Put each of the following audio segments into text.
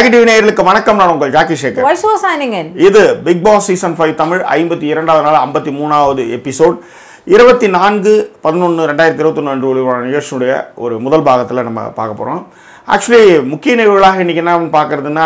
Jackie TV நேயர்களுக்கு வணக்கம் நான் உங்கள் Jacki Sekar voice over signing in இது Bigg Boss season five Tamil ஐம்பத்தி இரண்டாவது நாள் ஐம்பத்தி மூணாவது எபிசோட் இருபத்தி நான்கு பதினொன்று ரெண்டாயிரத்தி இருபத்தொன்று அன்று ஒளிபரப்பான நிகழ்ச்சியுடைய ஒரு முதல் பாகத்தில் நம்ம பார்க்க போகிறோம் ஆக்சுவலி முக்கிய நிகழ்வுகளாக இன்றைக்கி என்ன பார்க்குறதுன்னா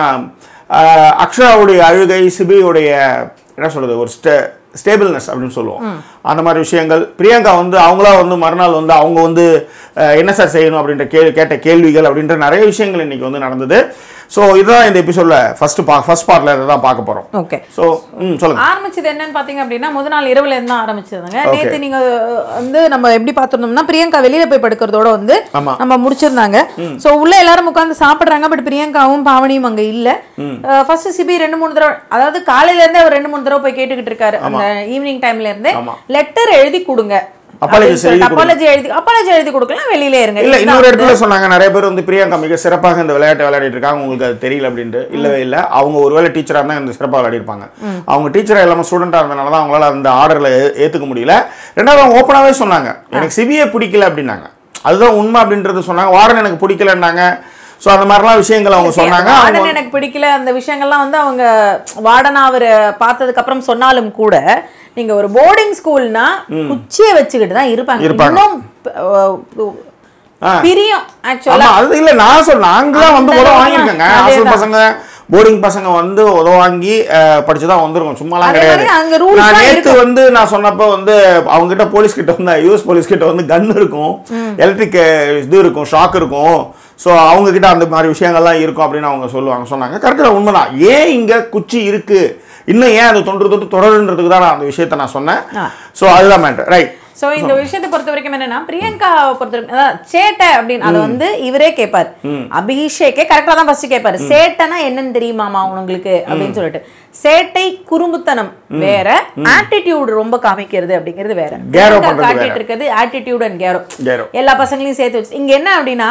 அக்ஷராவுடைய அழுகை சிபியுடைய என்ன சொல்கிறது ஒரு ஸ்டே ஸ்டேபிள்னஸ் அப்படின்னு சொல்லுவோம் அந்த மாதிரி விஷயங்கள் பிரியங்கா வந்து அவங்களா வந்து மறுநாள் வந்து அவங்க வந்து அஹ், என்ன சார் செய்யணும் அப்படின்ற கே கேட்ட கேள்விகள் அப்படின்ற நிறைய விஷயங்கள் இன்னைக்கு வந்து நடந்தது ஸோ இதுதான் இந்த எபிசோடில் ஃபர்ஸ்ட் பா ஃபர்ஸ்ட் பார்ட்டில் இதை தான் பார்க்க போகிறோம் ஓகே ஸோ ம் சொல்லுங்க ஆரம்பிச்சது என்னன்னு பாத்தீங்க அப்படின்னா முதல் நாள் இரவுல இருந்து தான் ஆரம்பிச்சதுங்க Okay. நேத்து நீங்க அஹ், வந்து நம்ம எப்படி பார்த்திருந்தோம்னா பிரியங்கா வெளியில போய் படுக்கிறதோட வந்து ஆமா. நம்ம முடிச்சிருந்தாங்க சோ உள்ள எல்லாரும் உட்கார்ந்து சாப்பிடுறாங்க பட் பிரியங்காவும் பாவனியும் அங்க இல்ல ஃபர்ஸ்ட் சிபி ரெண்டு மூணு தடவை அதாவது காலையில இருந்தே அவர் ரெண்டு மூணு தடவை போய் கேட்டுக்கிட்டு இருக்காரு அந்த ஈவினிங் டைம்ல இருந்தே ஆமா. லெட்டர் எழுதி கொடுங்க Apologies எழுதி கொடுங்க. அப்பாலஜி எழுதி அப்பாலஜி எழுதி கொடுக்கலாம் வெளியில இருங்க இல்ல இதுதான் இன்னொரு இடத்துல சொன்னாங்க நிறைய பேர் வந்து பிரியங்கா மிக சிறப்பாக இந்த விளையாட்டை விளையாடிட்டு இருக்காங்க உங்களுக்கு அது தெரியல அப்படின்ட்டு இல்லவே இல்லை அவங்க ஒருவேளை டீச்சராக இருந்தால் இந்த சிறப்பாக விளையாடிருப்பாங்க அவங்க டீச்சராக இல்லாமல் ஸ்டூடெண்டாக இருந்தனால தான் அவங்களால அந்த ஆர்டரில் ஏற்றுக்க முடியல ரெண்டாவது அவங்க ஓப்பனாகவே சொன்னாங்க எனக்கு சிபிஏ பிடிக்கல அப்படின்னாங்க அதுதான் உண்மை அப்படின்றது சொன்னாங்க வார்டன் எனக்கு பிடிக்கலன்னாங்க ஸோ அந்த மாதிரிலாம் விஷயங்கள் அவங்க சொன்னாங்க அவங்க வார்டன் எனக்கு பிடிக்கல அந்த விஷயங்கள்லாம் வந்து அவங்க வார்டனா அவர் பார்த்ததுக்கு அப்புறம் சொன்னாலும் கூட நீங்க ஒரு போர்டிங் ஸ்கூல்னா குச்சியை வச்சுக்கிட்டு தான் இருப்பாங்க இருப்பாங்க. இன்னும் அஹ், ஆ. பிரியம் ஆக்சுவலா ஆமா அது இல்ல நான் சொல்ல நாங்களாம் வந்து அந்த உதவ அளவுக்கு வாங்கியிருக்கேங்க அதேதான். ஹாஸ்டல் பசங்க போர்டிங் பசங்க வந்து உதவ வாங்கி அஹ், படிச்சு தான் வந்திருக்கோம் சும்மாலாம் அதே கிடையாது மாதிரி அங்க rules நான் எல்லாம் நேத்து வந்து நான் சொன்னப்போ வந்து அவங்க கிட்ட போலீஸ் கிட்ட வந்து யூஎஸ் போலீஸ் கிட்ட வந்து கன் இருக்கும் எலக்ட்ரிக் இது இருக்கும் ஷாக் இருக்கும் ஸோ அவங்க கிட்ட அந்த மாதிரி விஷயங்கள்லாம் இருக்கும் அப்படின்னு அவங்க சொல்லுவாங்க சொன்னாங்க கரெக்டாக உண்மைதான் ஏன் இங்க குச்சி இருக்கு இன்னும் ஏன் அது தொன்று தொட்டு தொடருன்றதுக்கு தான் நான் அந்த விஷயத்த நான் சொன்னேன் ஆ. ஸோ அதுதான் மேட்டர் ரைட் சோ இந்த விஷயத்தை பொறுத்த வரைக்கும் என்னன்னா பிரியங்கா பொறுத்த வரைக்கும் அதாவது சேட்டை அப்படின்னு அதை வந்து இவரே கேட்பாரு அபிஷேக்கே கரெக்டா தான் ஃபர்ஸ்ட் கேட்பாரு சேட்டைனா என்னன்னு தெரியுமாமா உங்களுக்கு அப்படின்னு சொல்லிட்டு சேட்டை குறும்புத்தனம் வேற ஆட்டிடியூட் ரொம்ப காமிக்கிறது அப்படிங்கிறது வேற Garo பிரியங்கா பண்றது காட்டிட்டு இருக்கிறது ஆட்டிடியூட் அண்ட் கேரோ Garo. எல்லா பசங்களையும் சேர்த்து வச்சு இங்க என்ன அப்படின்னா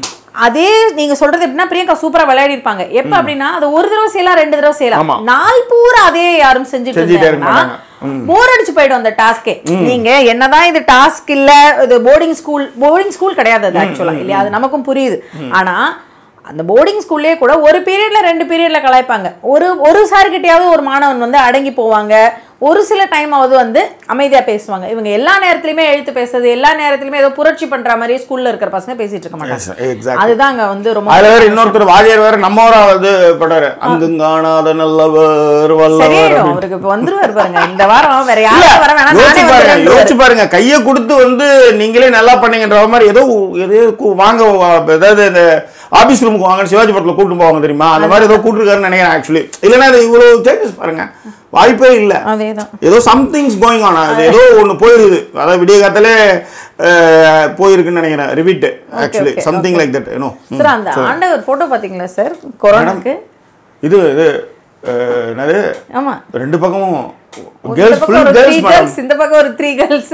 அதே நீங்க சொல்றது எப்படின்னா பிரியங்கா சூப்பரா விளையாடி இருப்பாங்க எப்ப அப்படின்னா அது ஒரு தடவை செய்யலாம் ரெண்டு தடவை ஆமா. செய்யலாம் நாள் பூரா அதே யாரும் செஞ்சுட்டு செஞ்சுட்டே இருக்க இருந்தாங்கன்னா மாட்டாங்க. போர் அடிச்சு போயிடும் அந்த டாஸ்கே நீங்க என்னதான் இது டாஸ்க் இல்ல இது போர்டிங் ஸ்கூல் போர்டிங் ஸ்கூல் கிடையாது அது ஆக்சுவலா இல்லையா அது நமக்கும் புரியுது ஆனா அந்த போர்டிங் ஸ்கூல்லே கூட ஒரு பீரியட்ல ரெண்டு பீரியட்ல கலாய்ப்பாங்க ஒரு ஒரு சார்கிட்டயாவது ஒரு மாணவன் வந்து அடங்கி போவாங்க ஒரு சில டைம் ஆவது வந்து அமைதியா பேசுவாங்க இவங்க எல்லா நேரத்துலயுமே எழுத்து பேசுறது எல்லா நேரத்துலயுமே ஏதோ புரட்சி பண்ற மாதிரி ஸ்கூல்ல இருக்கிற பசங்க பேசிட்டு இருக்க மாட்டாங்க எக்ஸாக்ட் அதுதான் அங்க வந்து ரொம்ப அதுல வேற இன்னொருத்தர் வாதியார் வேற நம்ம ஊரா வந்து படாரு அங்குங்காணாத நல்லவர் வல்லவர் சரியாயிடும் அவருக்கு இப்ப வந்துருவாரு பாருங்க இந்த வாரம் வேற இல்ல, யாரும் வர வேணாம் யோசிச்சு நானே பாருங்க வந்து யோசிச்சு பாருங்க கையை கொடுத்து வந்து நீங்களே நல்லா பண்ணீங்கன்ற மாதிரி ஏதோ ஏதோ கு- வாங்க வா- ஏதாவது இந்த ஆபீஸ் ரூமுக்கு வாங்க சிவாஜி படத்துல கூட்டு போவாங்க தெரியுமா அந்த மாதிரி ஏதோ கூட்டிருக்காருன்னு நினைக்கிறேன் ஆக்சுவலி இல்லைன்னா இது இவ்வளவு சேஞ்சஸ் பாருங்க வாய்ப்பே இல்ல அதேதான் ஏதோ சம்திங்ஸ் கோயிங் ஆன் அது ஏதோ ஒண்ணு போயிருது அதாவது விடிய காலத்திலே போயிருக்குன்னு நினைக்கிறேன் ரிவிட் actually okay, something like that you know sir அந்த ஆண்டவர் போட்டோ பாத்தீங்களா சார் கொரோனாக்கு இது இது அஹ், என்னது ஆமா ரெண்டு பக்கமும் இந்த கேர்ள்ஸ் பக்கம் ஃபுல் ஒரு த்ரீ கேர்ள்ஸ் மேடம் கேர்ள்ஸ் இந்த பக்கம் ஒரு த்ரீ கேர்ள்ஸ்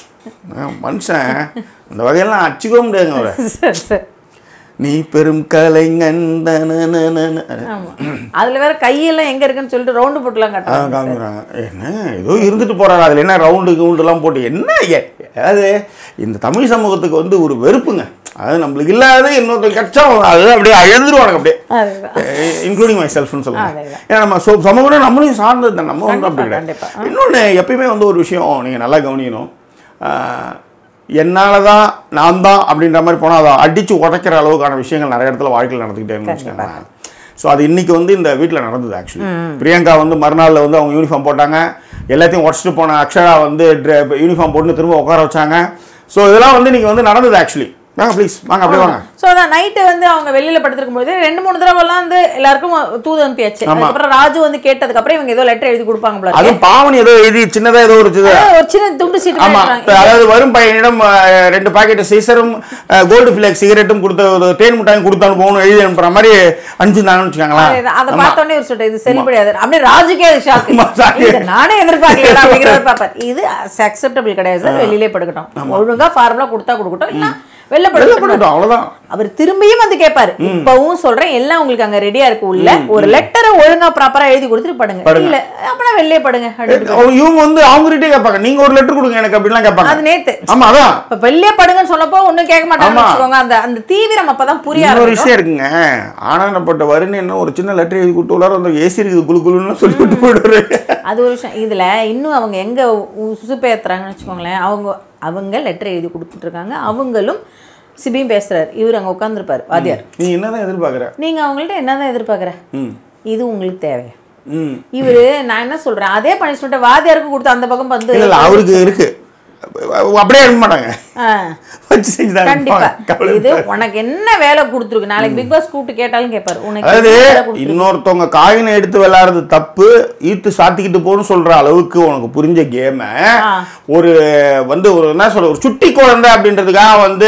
மனுஷன் அந்த வகையெல்லாம் அடிச்சுக்கவே முடியாதுங்க அவரை சார் சார் நீ பெரும் கலைஞன் தனனனன. ஆமா அதுல வேற கையெல்லாம் எங்க இருக்குன்னு சொல்லிட்டு ரவுண்டு போட்டுலாம் ஆ, கட்டுறாங்க காமிக்கிறாங்க என்ன ஏதோ இருந்துட்டு போறாரு அதுல என்ன ரவுண்டு கவுண்டுலாம் போட்டு என்ன ஏ- அதாவது இந்த தமிழ் சமூகத்துக்கு வந்து ஒரு வெறுப்புங்க அது நம்மளுக்கு இல்லாத இன்னொருத்தர் கட்சா அது அப்படியே எழுந்துருவானுங்க அப்படியே அதுதான் இன்க்ளூடிங் மை செல்ஃப்னு சொல்லுங்க அதேதான். ஏன்னா நம்ம சொ- சமூகம் நம்மளையும் சார்ந்தது தான் நம்ம வந்து அப்படி கண்டிப்பா, கிடையாது இன்னொன்று எப்பயுமே வந்து ஒரு விஷயம் நீங்கள் நல்லா கவனிக்கணும் ஆஹ், என்னால தான் நான் தான் அப்படின்ற மாதிரி போனால் அதை அடித்து உடைக்கிற அளவுக்கான விஷயங்கள் நிறைய இடத்துல வாழ்க்கையில் நடந்துக்கிட்டே இருக்குன்னு வச்சுக்கோங்களேன் ஸோ அது இன்னைக்கு வந்து இந்த வீட்டில் நடந்தது ஆக்சுவலி பிரியங்கா வந்து மறுநாள் வந்து அவங்க யூனிஃபார்ம் போட்டாங்க எல்லாத்தையும் உடச்சிட்டு போன அக்ஷரா வந்து யூனிஃபார்ம் போட்டு திரும்ப உட்கார வச்சாங்க ஸோ இதெல்லாம் வந்து இன்னைக்கு வந்து நடந்தது ஆக்சுவலி வாங்க ப்ளீஸ் வாங்க அப்படியே வாங்க சோ அதான் நைட்டு வந்து அவங்க வெளியில படுத்திருக்கும் போது ரெண்டு மூணு தடவைலாம் வந்து எல்லாருக்கும் தூது அனுப்பியாச்சு அதுக்கப்புறம் ராஜு வந்து கேட்டதுக்கு அப்புறம் இவங்க ஏதோ லெட்டர் எழுதி கொடுப்பாங்க போல இருக்கு. அதுவும் பாவனி ஏதோ எழுதி சின்னதா ஏதோ ஒரு இது அதாவது ஒரு சின்ன துண்டு சீட்டு ஆமா மாதிரி இப்ப அதாவது வரும் பையனிடம் அஹ், ரெண்டு பாக்கெட் சீசரும் கோல்டு ஃபிளேக் சிகரெட்டும் கொடுத்த ஒரு தேன் மிட்டாயும் கொடுத்து அனுப்பணும் எழுதி அனுப்புற மாதிரி அனுப்பிச்சிருந்தாங்கன்னு வச்சுக்கோங்களேன் அதேதான். அதை பார்த்தோன்னே ஒரு சொல்லிட்டு இது செல்லுபடியாது அப்படியே ராஜுக்கே அது ஷாக் ஆமா, shock. இது நானே எதிர்பார்க்கல அப்படிங்கிறவர் பார்ப்பார் இது அக்செப்டபிள் கிடையாது சார் வெளியிலே படுக்கட்டும் ஒழுங்கா ஃபார்முலா கொடுத்தா கொடுக்கட்டும் இல்ல வெளில வெளில படுக்கட்டும் போட்டுட்டோம் அவ்வளவுதான் அவர் திரும்பியும் வந்து கேட்பாரு இப்பவும் சொல்றேன் எல்லாம் உங்களுக்கு அங்க ரெடியா இருக்கு உள்ள ஒரு லெட்டரை ஒழுங்கா ப்ராப்பரா எழுதி கொடுத்துட்டு படுங்க இல்ல அப்பனா வெளியே படுங்க அப்படின்னு அவங்க- இவங்க வந்து அவங்ககிட்டே கேட்பாங்க நீங்க ஒரு லெட்டர் கொடுங்க எனக்கு அப்படிலாம் கேட்பாங்க அது நேத்து ஆமா அதான் இப்ப வெளியே படுங்கன்னு சொன்னப்போ ஒண்ணும் கேட்க மாட்டாங்கன்னு ஆமா. வச்சுக்கோங்க அந்த அந்த தீவிரம் அப்பதான் புரிய இன்னொரு ஆரம்பிக்கும் விஷயம் இருக்குங்க ஆனந்தப்பட்ட வருண் என்ன ஒரு சின்ன லெட்டர் எழுதி கொடுத்து உள்ளார அந்த ஏசி இருக்குது குளு குளுன்னு சொல்லிட்டு போயிடுவாரு அது ஒரு விஷயம் இதுல இன்னும் அவங்க எங்க உசுப்பேத்துறாங்கன்னு வச்சுக்கோங்களேன் அவங்க அவங்க லெட்டர் எழுதி கொடுத்துட்டு இருக்காங்க அவங்களும் சிபியும் பேசுறாரு இவர் அங்க உட்காந்துருப்பாரு வாத்தியார் நீ என்னதான் எதிர்பார்க்குற நீங்க அவங்கள்ட்ட என்னதான் எதிர்பார்க்குற ம் இது உங்களுக்கு தேவையா ம் இவரு நான் என்ன சொல்றேன் அதே பனிஷ்மெண்ட் வாத்தியாருக்கும் கொடுத்து அந்த பக்கம் வந்து இல்ல இல்ல அவருக்கு இருக்கு அப்படியே இருக்க மாட்டாங்க ஆ, வச்சு செஞ்சுதான் கண்டிப்பா இருப்பாங்க. கவலை இது உனக்கு என்ன வேலை கொடுத்துருக்கு நாளைக்கு பிக் பாஸ் கூப்பிட்டு கேட்டாலும் கேட்பாரு உனக்கு அதாவது என்ன வேலை கொடுத்துருக்கு? இன்னொருத்தவங்க காயினை எடுத்து விளையாடுறது தப்பு ஈத்து சாத்திக்கிட்டு போன்னு சொல்ற அளவுக்கு உனக்கு புரிஞ்ச கேம ஆ. ஒரு வந்து ஒரு என்ன சொல்ற ஒரு சுட்டி குழந்தை அப்படின்றதுக்காக வந்து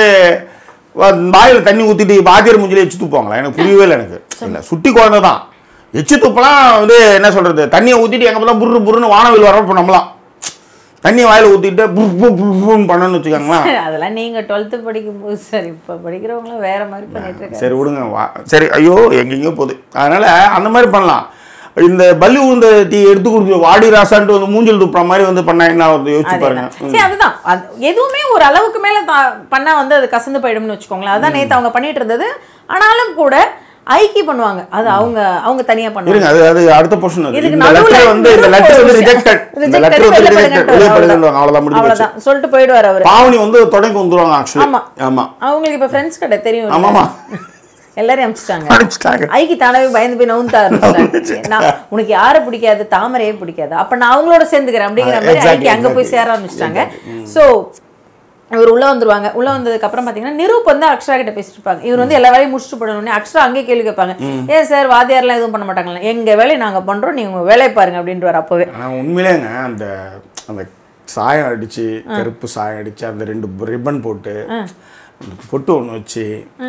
வ- வாயில தண்ணி ஊத்திட்டு வாத்தியார் மூஞ்சில எச்சு துப்பாங்களா எனக்கு புரியவே இல்லை எனக்கு இல்ல சுட்டி குழந்தை தான் எச்சு துப்பலாம் வந்து என்ன சொல்றது தண்ணியை ஊத்திட்டு எங்க பார்த்தா புரு புருன்னு வானவில் வரப்போ நம்மளாம் தண்ணியை வாயில ஊத்திட்டு புர் புர் புர் புர்ன்னு பண்ணணும்னு வச்சுக்கோங்களேன் அதெல்லாம் நீங்க டுவெல்த்து படிக்கும் போது சரி இப்ப படிக்கிறவங்களும் வேற மாதிரி பண்ணிட்டு இருக்காங்க சரி விடுங்க வா- சரி ஐயோ எங்கெங்கயோ போகுது அதனால அந்த மாதிரி பண்ணலாம் இந்த பல்லி உந்த டீ எடுத்து கொடுத்து வாடி ராசான்ட்டு வந்து மூஞ்சல் துப்புற மாதிரி வந்து பண்ணா என்ன ஆகுது யோசிச்சு பாருங்க அதேதான். சரி அதுதான் அது எதுவுமே ஒரு அளவுக்கு மேல தா- பண்ணா வந்து அது கசந்து போயிடும்னு வச்சுக்கோங்களேன் அதான் நேத்து அவங்க பண்ணிட்டு இருந்தது ஆனாலும் கூட ஐக்கி பண்ணுவாங்க அது அவங்க அவங்க தனியா பண்ணுவாங்க இருங்க அது அது அடுத்த போர்ஷன் அது இதுக்கு இந்த நடுவுல லெட்டர் வந்து இந்த லெட்டர் வந்து ரிஜெக்டட் இந்த லெட்டர் வந்து வெளில ரிஜெக்டட் படுங்கன்ட்டு வெளியே அவ்வளவுதான். படுங்கன்னு அவ்வளவுதான் முடிஞ்சு போச்சு அவ்வளவுதான் சொல்லிட்டு போயிடுவார் அவரு பாவனி வந்து தொடங்கி வந்துருவாங்க ஆக்சுவலி ஆமா. ஆமா அவங்களுக்கு இப்ப ஃப்ரெண்ட்ஸ் கடை தெரியும் இல்ல? ஆமாமா எல்லாரையும் அனுப்பிச்சிட்டாங்க அனுப்பிச்சிட்டாங்க ஐக்கு தானவே பயந்து போய் நவுந்த ஆரம்பிச்சிட்டாங்க நான் உனக்கு யாரை பிடிக்காது தாமரையே பிடிக்காது அப்ப நான் அவங்களோட சேர்ந்துக்கிறேன் அப்படிங்கிற மாதிரி Exactly, ஐக்கு அங்க போய் exactly. சேர ஆரம்பிச்சிட்டாங்க சோ இவர் உள்ள வந்துருவாங்க உள்ள வந்ததுக்கு அப்புறம் பாத்தீங்கன்னா நிரூப் வந்து அக்ஷரா கிட்ட பேசிட்டு இருப்பாங்க இவர் வந்து எல்லா வேலையும் முடிச்சுட்டு போடணும்னே அக்ஷரா அங்கேயே கேள்வி கேட்பாங்க ஏன் சார் வாத்தியார்லாம் எதுவும் பண்ண மாட்டாங்களா எங்க வேலையை நாங்க பண்றோம் நீங்க உங்க வேலையை பாருங்க அப்படின்ட்டு அப்பவே ஆனா உண்மையிலேங்க அந்த அந்த சாயம் அடிச்சு கருப்பு சாயம் அடிச்சு அந்த ரெண்டு ரிப்பன் போட்டு அந்த பொட்டு ஒன்று வச்சு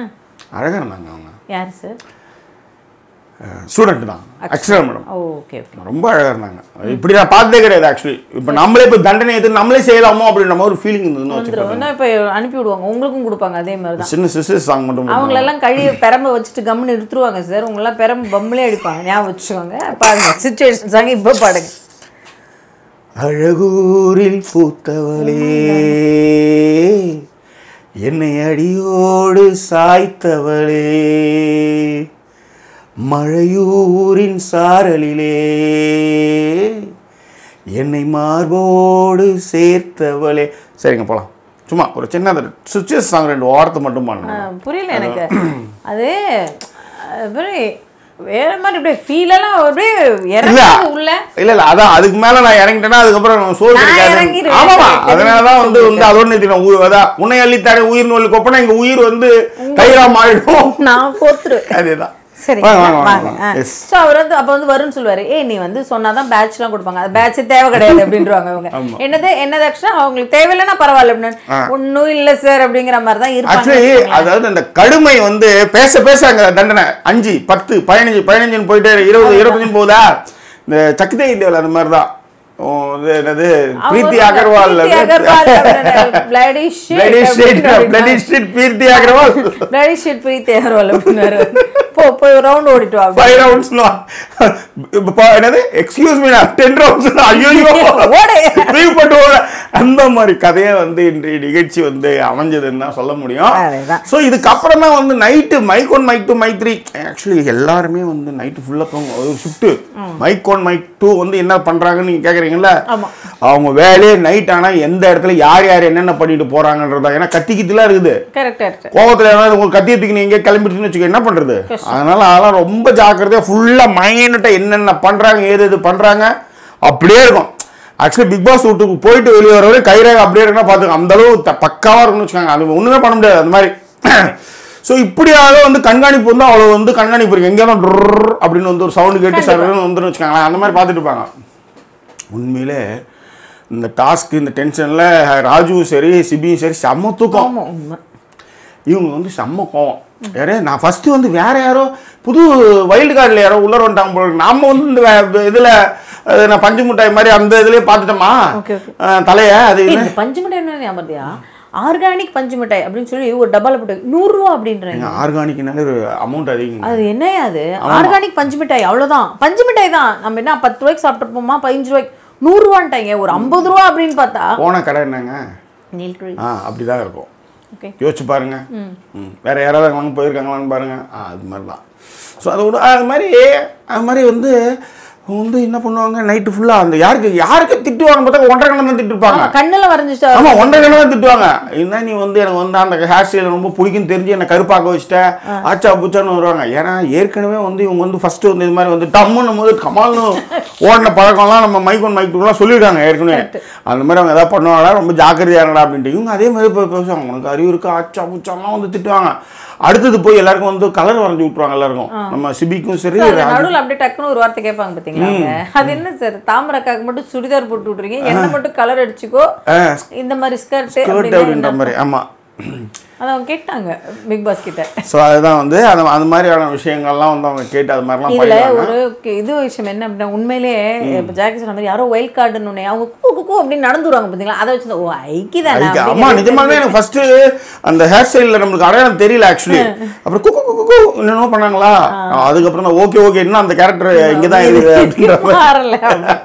அழகா இருந்தாங்க அவங்க யார் சார் ஸ்டூடெண்ட் தான் அக்ஷரா மேடம் ஓகே ஓகே ரொம்ப அழகா இருந்தாங்க இப்படி நான் பார்த்ததே கிடையாது ஆக்சுவலி இப்போ நம்மளே இப்போ தண்டனை எடுத்து நம்மளே செய்யலாமோ அப்படின்ற மாதிரி ஒரு ஃபீலிங் இருந்ததுன்னு வச்சுக்கோங்க வந்துடும் இப்போ அனுப்பி விடுவாங்க உங்களுக்கும் கொடுப்பாங்க அதே மாதிரி தான் சின்ன சிசு சாங் மட்டும் போடுவாங்க. அவங்களெல்லாம் கழுவி பெரம்ப வச்சுட்டு கம்முன்னு நிறுத்துருவாங்க சார் உங்களெல்லாம் பெரம்பு பம்மிலே அடிப்பாங்க ஞாபகம் வச்சுக்கோங்க பாருங்க சுச்சுவேஷன் சாங் இப்போ பாடுங்க அழகூரில் பூத்தவளே என்னை அடியோடு சாய்த்தவளே மழையூரின் சாரலிலே என்னை மார்போடு சேர்த்தவளே சரிங்க போலாம் சும்மா ஒரு சின்ன சுச்சுவேஷன் சாங் ரெண்டு வார்த்தை மட்டும் ஆ, பண்ணணும் புரியல எனக்கு அது அப்படியே வேற மாதிரி அப்படியே ஃபீலெல்லாம் அப்படியே இறங்குது உள்ள இல்ல இல்ல அதான் அதுக்கு மேல நான் இறங்கிட்டேன்னா அதுக்கப்புறம் நம்ம சோறு நான் கிடைக்காது இறங்கிருவேன். ஆமாமா எனக்கு அதனால தான் வந்து வந்து அதோட நிறுத்தினேன் உயிர் அதான் உன்னை அள்ளித்தானே உயிர் நோய் கொப்பனா இங்க உயிர் வந்து தைரா மாறிடும் நான் கோத்துருவேன் அதேதான் சரி வாங்க, வாங்க, வாங்க வாங்க. Yes. ஸோ அவர் வந்து அப்போ வந்து வரும்னு சொல்லுவாரு ஏய் நீ வந்து சொன்னாதான் பேட்ச்லாம் கொடுப்பாங்க அது பேட்ச் தேவை கிடையாது அப்படின்றவாங்க அவங்க என்னது என்னது ஆக்சுவலா அவங்களுக்கு தேவையில்லைன்னா பரவாயில்ல அப்படின்னு ஒன்றும் இல்லை சார் அப்படிங்கிற மாதிரி தான் ஆக்சுவலி இருப்பாங்க அதாவது அந்த கடுமை வந்து பேச பேச அங்க தண்டனை அஞ்சு பத்து பதினஞ்சு பதினஞ்சுன்னு போயிட்டு இருபது இருபத்தஞ்சுன்னு போகுதா இந்த சக்தி இந்தியாவில் அந்த மாதிரி தான் ஓ, இது என்னது பிரீத்தி அகர்வால் பிரீத்தி அகர்வால் அப்படின்னு bloody shit பிளடி ஸ்ட்ரீட் அப்படின்னு bloody street Preethi Agarwal bloody shit Preethi Agarwal அப்படின்னு போ போய் ரவுண்ட் ஓடிட்டு வா ஃபைவ் ரவுண்ட்ஸ் இப்போ என்னது எக்ஸ்கியூஸ் மீ டென் ரவுண்ட்ஸ் ஐயோ ஓடு. லீவ் பண்ணுவோம் அந்த மாதிரி கதையை வந்து இன்றைய நிகழ்ச்சி வந்து அமைஞ்சதுன்னு தான் சொல்ல முடியும் அதேதான். ஸோ இதுக்கப்புறம் தான் வந்து night mike one mike two mike three actually எல்லாருமே வந்து நைட்டு ஃபுல்லாக தூங்கும் ஒரு shift mike one mike two வந்து என்ன பண்ணுறாங்கன்னு நீங்கள் கேட்குறீங்களா ஆமா. அவங்க வேலையே நைட் ஆனால் எந்த இடத்துல யார் யார் என்னென்ன பண்ணிட்டு போகிறாங்கன்றதா ஏன்னா கத்தி கித்திலாம் இருக்குது கரெக்ட் கரெக்ட் கோவத்துல ஏதாவது உங்களுக்கு கத்தியை தூக்கி நீங்க கிளம்பிட்டுன்னு வச்சுக்க என்ன பண்றது அதனால அதெல்லாம் ரொம்ப ஜாக்கிரதையா ஃபுல்லா மைனட்டா என்னென்ன பண்றாங்க ஏது எது பண்றாங்க அப்படியே இருக்கும் ஆக்சுவலி பிக் பாஸ் வீட்டுக்கு போயிட்டு வெளியே வர வரை கைரேகை அப்படியே இருக்குன்னா பார்த்துங்க அந்த அளவு த- பக்காவா இருக்கும்னு வச்சுக்கோங்க அது ஒண்ணுமே பண்ண முடியாது அந்த மாதிரி ஸோ இப்படியாக வந்து கண்காணிப்பு வந்து அவ்வளோ வந்து கண்காணிப்பு இருக்கு எங்கேயாலும் ட்ரர் அப்படின்னு வந்து ஒரு சவுண்டு கேட்டு சர்ன்னு வந்துன்னு வச்சுக்கோங்களேன் அந்த மாதிரி பார்த்துட்டு இருப்பாங்க உண்மையிலே இந்த டாஸ்க் இந்த டென்ஷனில் ராஜுவும் சரி சிபியும் சரி செம்ம தூக்கம் ஆமா உண்மை இவங்க வந்து செம்ம கோவம் யாரே நான் ஃபர்ஸ்ட் வந்து வேற யாரோ புது வைல்டு கார்டில் யாரோ உள்ள வந்துட்டாங்க போல இருக்கு. நாம வந்து இந்த வே- இதுல அஹ், நான் பஞ்சு மிட்டாய் மாதிரி அந்த இதுலயே பார்த்துட்டோமா Okay, okay. அஹ், தலைய அது ஏய், என்ன? இந்த பஞ்சு மிட்டாய் என்ன ஞாபகத்தியா ஆர்கானிக் பஞ்சு மிட்டாய் அப்படின்னு சொல்லி ஒரு டப்பால போட்டு நூறுரூவா அப்படின்றாங்க ஆர்கானிக்னாலே ஒரு அமௌண்ட் அதிகம் அது என்னையா அது ஆர்கானிக் பஞ்சு மிட்டாய் அவ்வளவுதான் பஞ்சு மிட்டாய் தான் நம்ம என்ன பத்து ரூபாய்க்கு சாப்பிட்டுருப்போமா பதினஞ்சு ரூபாய்க்கு நூறுரூவான்ட்டாங்க ஒரு ஐம்பது ரூபா அப்படின்னு பார்த்தா போன கடை என்னங்க நீல்கிரி ஆ அப்படிதான் இருக்கும் ஓகே யோசிச்சு பாருங்க ம். வேற யாராவது அங்கே போயிருக்காங்களான்னு பாருங்க ஆ அது மாதிரி தான் ஸோ அது விட அது மாதிரி அது மாதிரி வந்து அவங்க வந்து என்ன பண்ணுவாங்க நைட்டு ஃபுல்லாக அந்த யாருக்கு யாருக்கு திட்டுவாங்க பார்த்தா ஒன்றரை கணம் தான் திட்டுருப்பாங்க கண்ணுல வரைஞ்சிட்டா ஆமா ஒன்றரை கணம் தான் திட்டுவாங்க என்ன நீ வந்து எனக்கு வந்து அந்த ஹேர் ஸ்டைல் ரொம்ப பிடிக்கும்னு தெரிஞ்சு என்னை கருப்பாக்க வச்சுட்ட ஆச்சா புச்சான்னு வருவாங்க ஏன்னா ஏற்கனவே வந்து இவங்க வந்து ஃபர்ஸ்ட் வந்து இது மாதிரி வந்து டம்முன்னும் போது கமால்னு ஓடின பழக்கம்லாம் நம்ம மைக் ஒன் மைக் டூலாம் சொல்லியிருக்காங்க ஏற்கனவே அந்த மாதிரி அவங்க ஏதாவது பண்ணுவாங்களா ரொம்ப ஜாக்கிரதையா இருங்கடா அப்படின்ட்டு இவங்க அதே மாதிரி போய் பேசுவாங்க உனக்கு அறிவு இருக்கா ஆச்சா புச்சாலாம் வந்து திட்டுவாங்க அடுத்தது போய் எல்லாருக்கும் வந்து கலர் வரைஞ்சி விட்ருவாங்க எல்லாருக்கும் நம்ம சிபிக்கும் சரி நடுவுல அப்படியே டக்குன்னு ஒரு வார்த்தை கேட்பாங்க பாத்தீங்களா அவங்க? அது என்ன சார் தாமரைக்காக்கு மட்டும் சுடிதார் போட்டு விட்டுறீங்க என்ன மட்டும் கலர் அடிச்சுக்கோ இந்த மாதிரி ஸ்கர்ட் ஸ்கர்ட் அப்படின்ற மாதிரி ஆமா அதை அவங்க கேட்டாங்க பிக் பாஸ் கிட்ட ஸோ அதுதான் வந்து அந்த அந்த மாதிரியான விஷயங்கள்லாம் வந்து அவங்க கேட்டு அது மாதிரிலாம் இதுல பண்ணுவாங்க ஒரு கி- இது விஷயம் என்ன அப்படின்னா உண்மையிலேயே இப்ப ஜாக்கி சொன்ன மாதிரி யாரோ ஒயில்ட் கார்டுன்னு ஒண்ணு அவங்க கூ கூ, கூ அப்படின்னு நடந்து வருவாங்க பாத்தீங்களா அதை வச்சு ஓ ஐக்கி தானே அதுக்கு அப்படின்னு அம்மா நிஜமாவே எனக்கு ஃபர்ஸ்ட் அந்த ஹேர் ஸ்டைலில் நம்மளுக்கு அடையாளம் தெரியல ஆக்சுவலி அப்புறம் குக்கு குக்கு குக்கு என்னென்னமோ பண்ணாங்களா அதுக்கப்புறம் தான் ஓகே ஓகே இன்னும் அந்த கேரக்டர் இங்கே தான் இருக்குது அப்படின்ற மாதிரி மாறல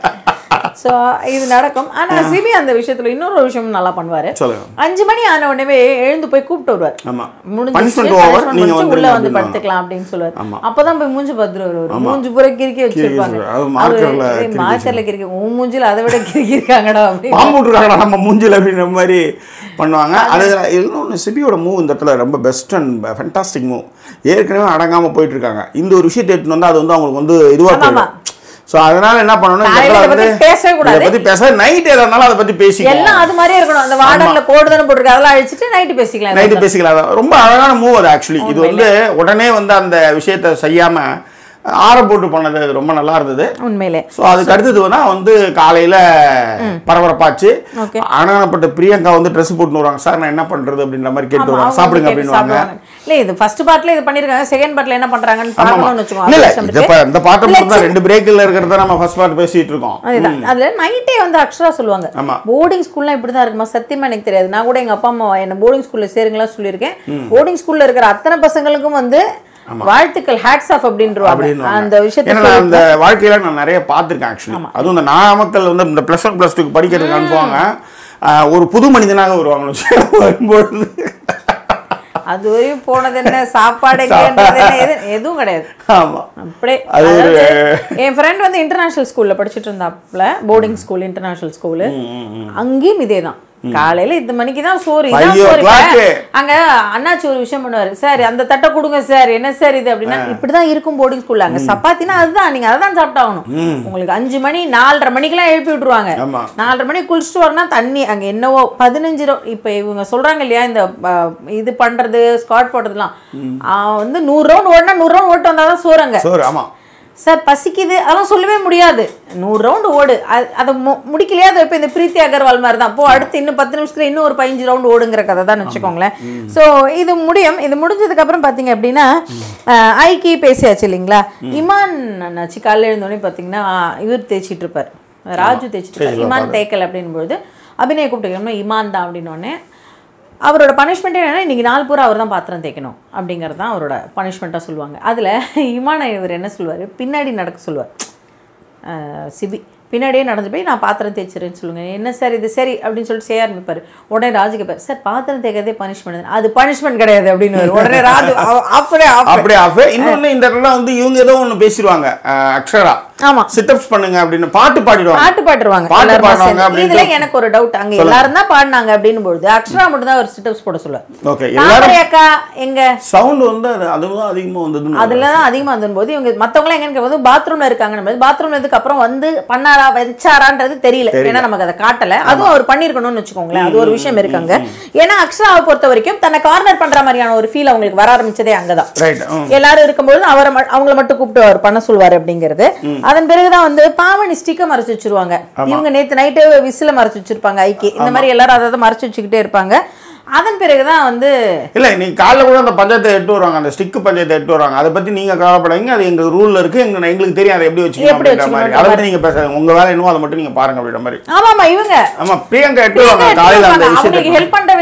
ஸோ இது நடக்கும் ஆனா சிபி அந்த விஷயத்துல இன்னொரு ஒரு விஷயம் நல்லா பண்ணுவாரு சொல்லுங்க அஞ்சு மணி ஆன உடனே எழுந்து போய் கூப்பிட்டு வருவார் ஆமா முடிஞ்சிருச்சு, பனிஷ்மெண்ட் ஓவர் punishment நீங்க முடிஞ்சு வந்து உள்ள வந்து படுத்துக்கலாம் அப்படின்னு சொல்லுவாரு ஆமா. அப்பதான் போய் மூஞ்சி பத்திரம் வருவார் மூஞ்சி பூரா கிறுக்கி வச்சிருப்பாங்க வச்சிருப்பாங்க. அது markerல கிறுக்கி மார்க்கர்ல கிறுக்கி உன் மூஞ்சில அதை விட கிறுக்கி இருக்காங்கடா அப்படின்னு பாம்பு விட்டுருக்காங்கடா நம்ம மூஞ்சில் அப்படின்ற மாதிரி பண்ணுவாங்க அது இன்னொன்று சிபியோட மூவ் இந்த இடத்துல ரொம்ப பெஸ்ட் அண்ட் ஃபென்டாஸ்டிக் மூவ் ஏற்கனவே அடங்காம போயிட்டு இருக்காங்க இந்த ஒரு விஷயத்தை எடுத்துட்டு வந்தா அது வந்து அவங்களுக்கு வந்து இதுவாக ஆமா, ஆமா. போயிடும் ஸோ அதனால என்ன பண்ணணும் இந்த காலையில இடத்துல இதை வந்து பத்தி பேசவே கூடாது. இதை பத்தி பேச நைட் எதா இருந்தாலும் அதை பத்தி பேசிக்கலாம் எல்லாம் அது மாதிரியே இருக்கணும் அந்த வார்டன்ல கோடு தானே போட்டிருக்கு அதெல்லாம் அழிச்சிட்டு நைட்டு பேசிக்கலாம் நைட்டு பேசிக்கலாம் அதான். ரொம்ப அழகான மூவ் அது ஆக்சுவலி இது வந்து உடனே வந்து அந்த விஷயத்த செய்யாம ஆற போட்டு பண்ணது அது ரொம்ப நல்லா இருந்தது உண்மையிலே ஸோ அதுக்கு அடுத்தது வந்து வந்து காலையில பரபரப்பாச்சு Okay. ஆனாப்பட்ட பிரியங்கா வந்து ட்ரெஸ் போட்டு வருவாங்க சார் நான் என்ன பண்றது அப்படின்ற மாதிரி கேட்டு ஆமா, வருவாங்க அவங்க சாப்பிடுங்க கேட்டு அப்படின்னுவாங்க சாப்பிடுவாங்க. இல்ல இது ஃபர்ஸ்ட் பார்ட்ல இது பண்ணிருக்காங்க செகண்ட் பார்ட்ல என்ன பண்றாங்கன்னு ஆமா பார்க்கணும்னு வச்சுக்கோங்க இல்ல இல்ல அது விஷயம் இத இருக்கு. பா- இந்த பாட்டை இல்ல, மட்டும் தான் ரெண்டு பிரேக்கில் இருக்கிறத நம்ம ஃபர்ஸ்ட் பார்ட் பேசிட்டு இருக்கோம் அதுதான் அதுல நைட்டே வந்து அக்ஷரா சொல்லுவாங்க ஆமா. போர்டிங் ஸ்கூல்லாம் இப்படிதான் இருக்குமா சத்தியமா எனக்கு தெரியாது நான் கூட எங்க அப்பா அம்மா என்ன போர்டிங் ஸ்கூல்ல சேருங்களா சொல்லியிருக்கேன் போர்டிங் ஸ்கூல்ல இருக்கிற அத்தனை பசங்களுக்கும் வந்து வாழ்த்துக்கள் ஹேட்ஸ் ஆஃப் அப்படின்றவாங்க அப்படின்னுவாங்க. அந்த விஷயத்தை ஏன்னா நான் அந்த வாழ்க்கையில நான் நிறைய பார்த்துருக்கேன் ஆக்சுவலி அதுவும் இந்த நாமக்கல் வந்து இந்த ப்ளஸ் ஒன் ப்ளஸ் டூக்கு படிக்கிறதுக்கு அனுப்புவாங்க ஆஹ் ஒரு புது மனிதனாக வருவாங்கன்னு வச்சுக்கோங்க. வரும்பொழுது அது வரையும் போனது என்ன சாப்பாடு எங்கன்றது என்ன, எது- எதுவும் கிடையாது ஆமா அப்படியே அது ஒரு- அதாவது என் ஃப்ரெண்ட் வந்து இன்டர்நேஷனல் ஸ்கூல்ல படிச்சுட்டு இருந்தாப்புல போர்டிங் ஸ்கூல் இன்டர்நேஷனல் ஸ்கூலு அங்கேயும் இதே தான் காலையில இந்த மணிக்கு தான் சோறு இதான் Five சோறு o'clock. இப்ப அங்க அண்ணாச்சி ஒரு விஷயம் பண்ணுவாரு சார் அந்த தட்டை கொடுங்க சார் என்ன சார் இது அப்படின்னா இப்படிதான் இருக்கும் போர்டிங் ஸ்கூல்ல அங்க சப்பாத்தினா அதுதான் நீங்க அதான் சாப்பிட்டாகணும் உங்களுக்கு அஞ்சு மணி நாலரை மணிக்கெல்லாம் எழுப்பி விட்டுருவாங்க ஆமா. நாலரை மணிக்கு குளிச்சுட்டு வரனா தண்ணி அங்க என்னவோ பதினஞ்சு ரூபா இப்ப இவங்க சொல்றாங்க இல்லையா இந்த அஹ், இது பண்றது ஸ்காட் போடுறதுலாம் ஆஹ், வந்து நூறு ரவுண்ட் ஓடினா நூறு ரவுண்ட் ஓட்டு வந்தாதான் சோறு அங்க சோறு ஆமா சார் பசிக்குது அதெல்லாம் சொல்லவே முடியாது நூறு ரவுண்டு ஓடு அது அதை மு முடிக்கலையா அது இப்போ இந்த பிரீத்தி அகர்வால் மாதிரி தான் போ அடுத்து இன்னும் பத்து நிமிஷத்துல இன்னும் ஒரு பதினஞ்சு ரவுண்டு ஓடுங்கிற கதை தான் வச்சுக்கோங்களேன் ஸோ இது முடியும் இது முடிஞ்சதுக்கு அப்புறம் பார்த்தீங்க அப்படின்னா அஹ், ஐக்கி பேசியாச்சு இல்லைங்களா இமான் அண்ணாச்சி காலையில் எழுந்தோடனே பார்த்தீங்கன்னா இவர் தேய்ச்சிட்டு இருப்பார் ராஜு தேய்ச்சிட்டு இருப்பார் இமான் தேய்க்கல் அப்படின்பொழுது அபிநய கூப்பிட்டு இமான் தான் அப்படின்னோடனே அவரோட பனிஷ்மெண்ட்டே என்னன்னா இன்னைக்கு நாள் பூரா அவர் தான் பாத்திரம் தேய்க்கணும் அப்படிங்கிறது தான் அவரோட பனிஷ்மெண்ட்டாக சொல்லுவாங்க அதில் இமான இவர் என்ன சொல்லுவார் பின்னாடி நடக்க சொல்லுவார் அஹ் சிபி பின்னாடியே நடந்து போய் நான் பாத்திரம் தேய்ச்சிருன்னு சொல்லுங்க என்ன சார் இது சரி அப்படின்னு சொல்லிட்டு செய்ய ஆரம்பிப்பார் உடனே ராஜு கேட்பார் சார் பாத்திரம் தேய்க்கிறதே பனிஷ்மெண்ட் அது பனிஷ்மெண்ட் கிடையாது அப்படின்னு உடனே ராஜு அப்படியே அப்படியே ஆஃப் இன்னொன்னு இந்த இடத்துல வந்து இவங்க ஏதோ ஒண்ணு பேசிடுவாங்க அஹ் அக்ஷரா ஆமா சிட்டப்ஸ் பண்ணுங்க அப்படின்னு பாட்டு பாடிடுவாங்க பாட்டு பாடுவாங்க பாட்டு எல்லாருமா பாடுவாங்க சேர்ந்து. அப்படின்னு இதுல எனக்கு ஒரு டவுட் அங்க எல்லாரும் தான் பாடினாங்க அப்படின்னு பொழுது அக்ஷரா மட்டும் தான் ஒரு சிட்டப்ஸ் போட சொல்லுவார் ஓகே எல்லாரும் தாமரை அக்கா எங்க சவுண்ட் வந்து அது அதுவும் அதிகமா வந்ததுன்னு அதுல தான் அதிகமா வந்தபோது இவங்க மத்தவங்க எங்கன்னு கேட்கும்போது பாத்ரூம்ல இருக்காங்க பாத்ரூம்ல இதுக்கு அப்புறம் வந்து பண்ணாரா வச்சாரான்றது தெரியல ஏன்னா நமக்கு அதை காட்டல அதுவும் அவர் பண்ணிருக்கணும்னு வச்சுக்கோங்களேன் அது ஒரு விஷயம் இருக்காங்க ஏன்னா அக்ஷராவை பொறுத்த வரைக்கும் தன்னை கார்னர் பண்ற மாதிரியான ஒரு ஃபீல் அவங்களுக்கு வர ஆரம்பிச்சதே அங்கதான் ரைட் எல்லாரும் இருக்கும்போது அவரை ம- அவங்கள மட்டும் கூப்பிட்டு அவர் பண்ண சொல்வாரு அப்படிங்கிறது அதன் பிறகுதான் வந்து பாவனி ஸ்டிக்கை மறைச்சு வச்சிருவாங்க இவங்க நேத்து நைட்டு விசில மறைச்சு வச்சிருப்பாங்க ஐக்கி இந்த மாதிரி எல்லாரும் அதை மறைச்சு வச்சுக்கிட்டே இருப்பாங்க அதன் பிறகுதான் வந்து இல்ல இன்னைக்கு காலைல கூட அந்த பஞ்சாயத்தை எட்டு வருவாங்க அந்த ஸ்டிக் பஞ்சாயத்தை எட்டு வருவாங்க அதை பத்தி நீங்க கவலைப்படாதீங்க அது எங்க ரூல்ல இருக்கு எங்க எங்களுக்கு தெரியும் அதை எப்படி வச்சுக்கணும் எப்படி அப்படின்ற மாதிரி வச்சுக்கணும் அதை பத்தி நீங்க பேசாதீங்க உங்க வேலை என்னவோ அதை மட்டும் நீங்க பாருங்க அப்படின்ற மாதிரி ஆமா ஆமா இவங்க ஆமா பிரியங்கா எட்டு வருவாங்க காலையில அந்த அவங்களுக்கு விஷயத்தை ஹெல்ப் பண்ற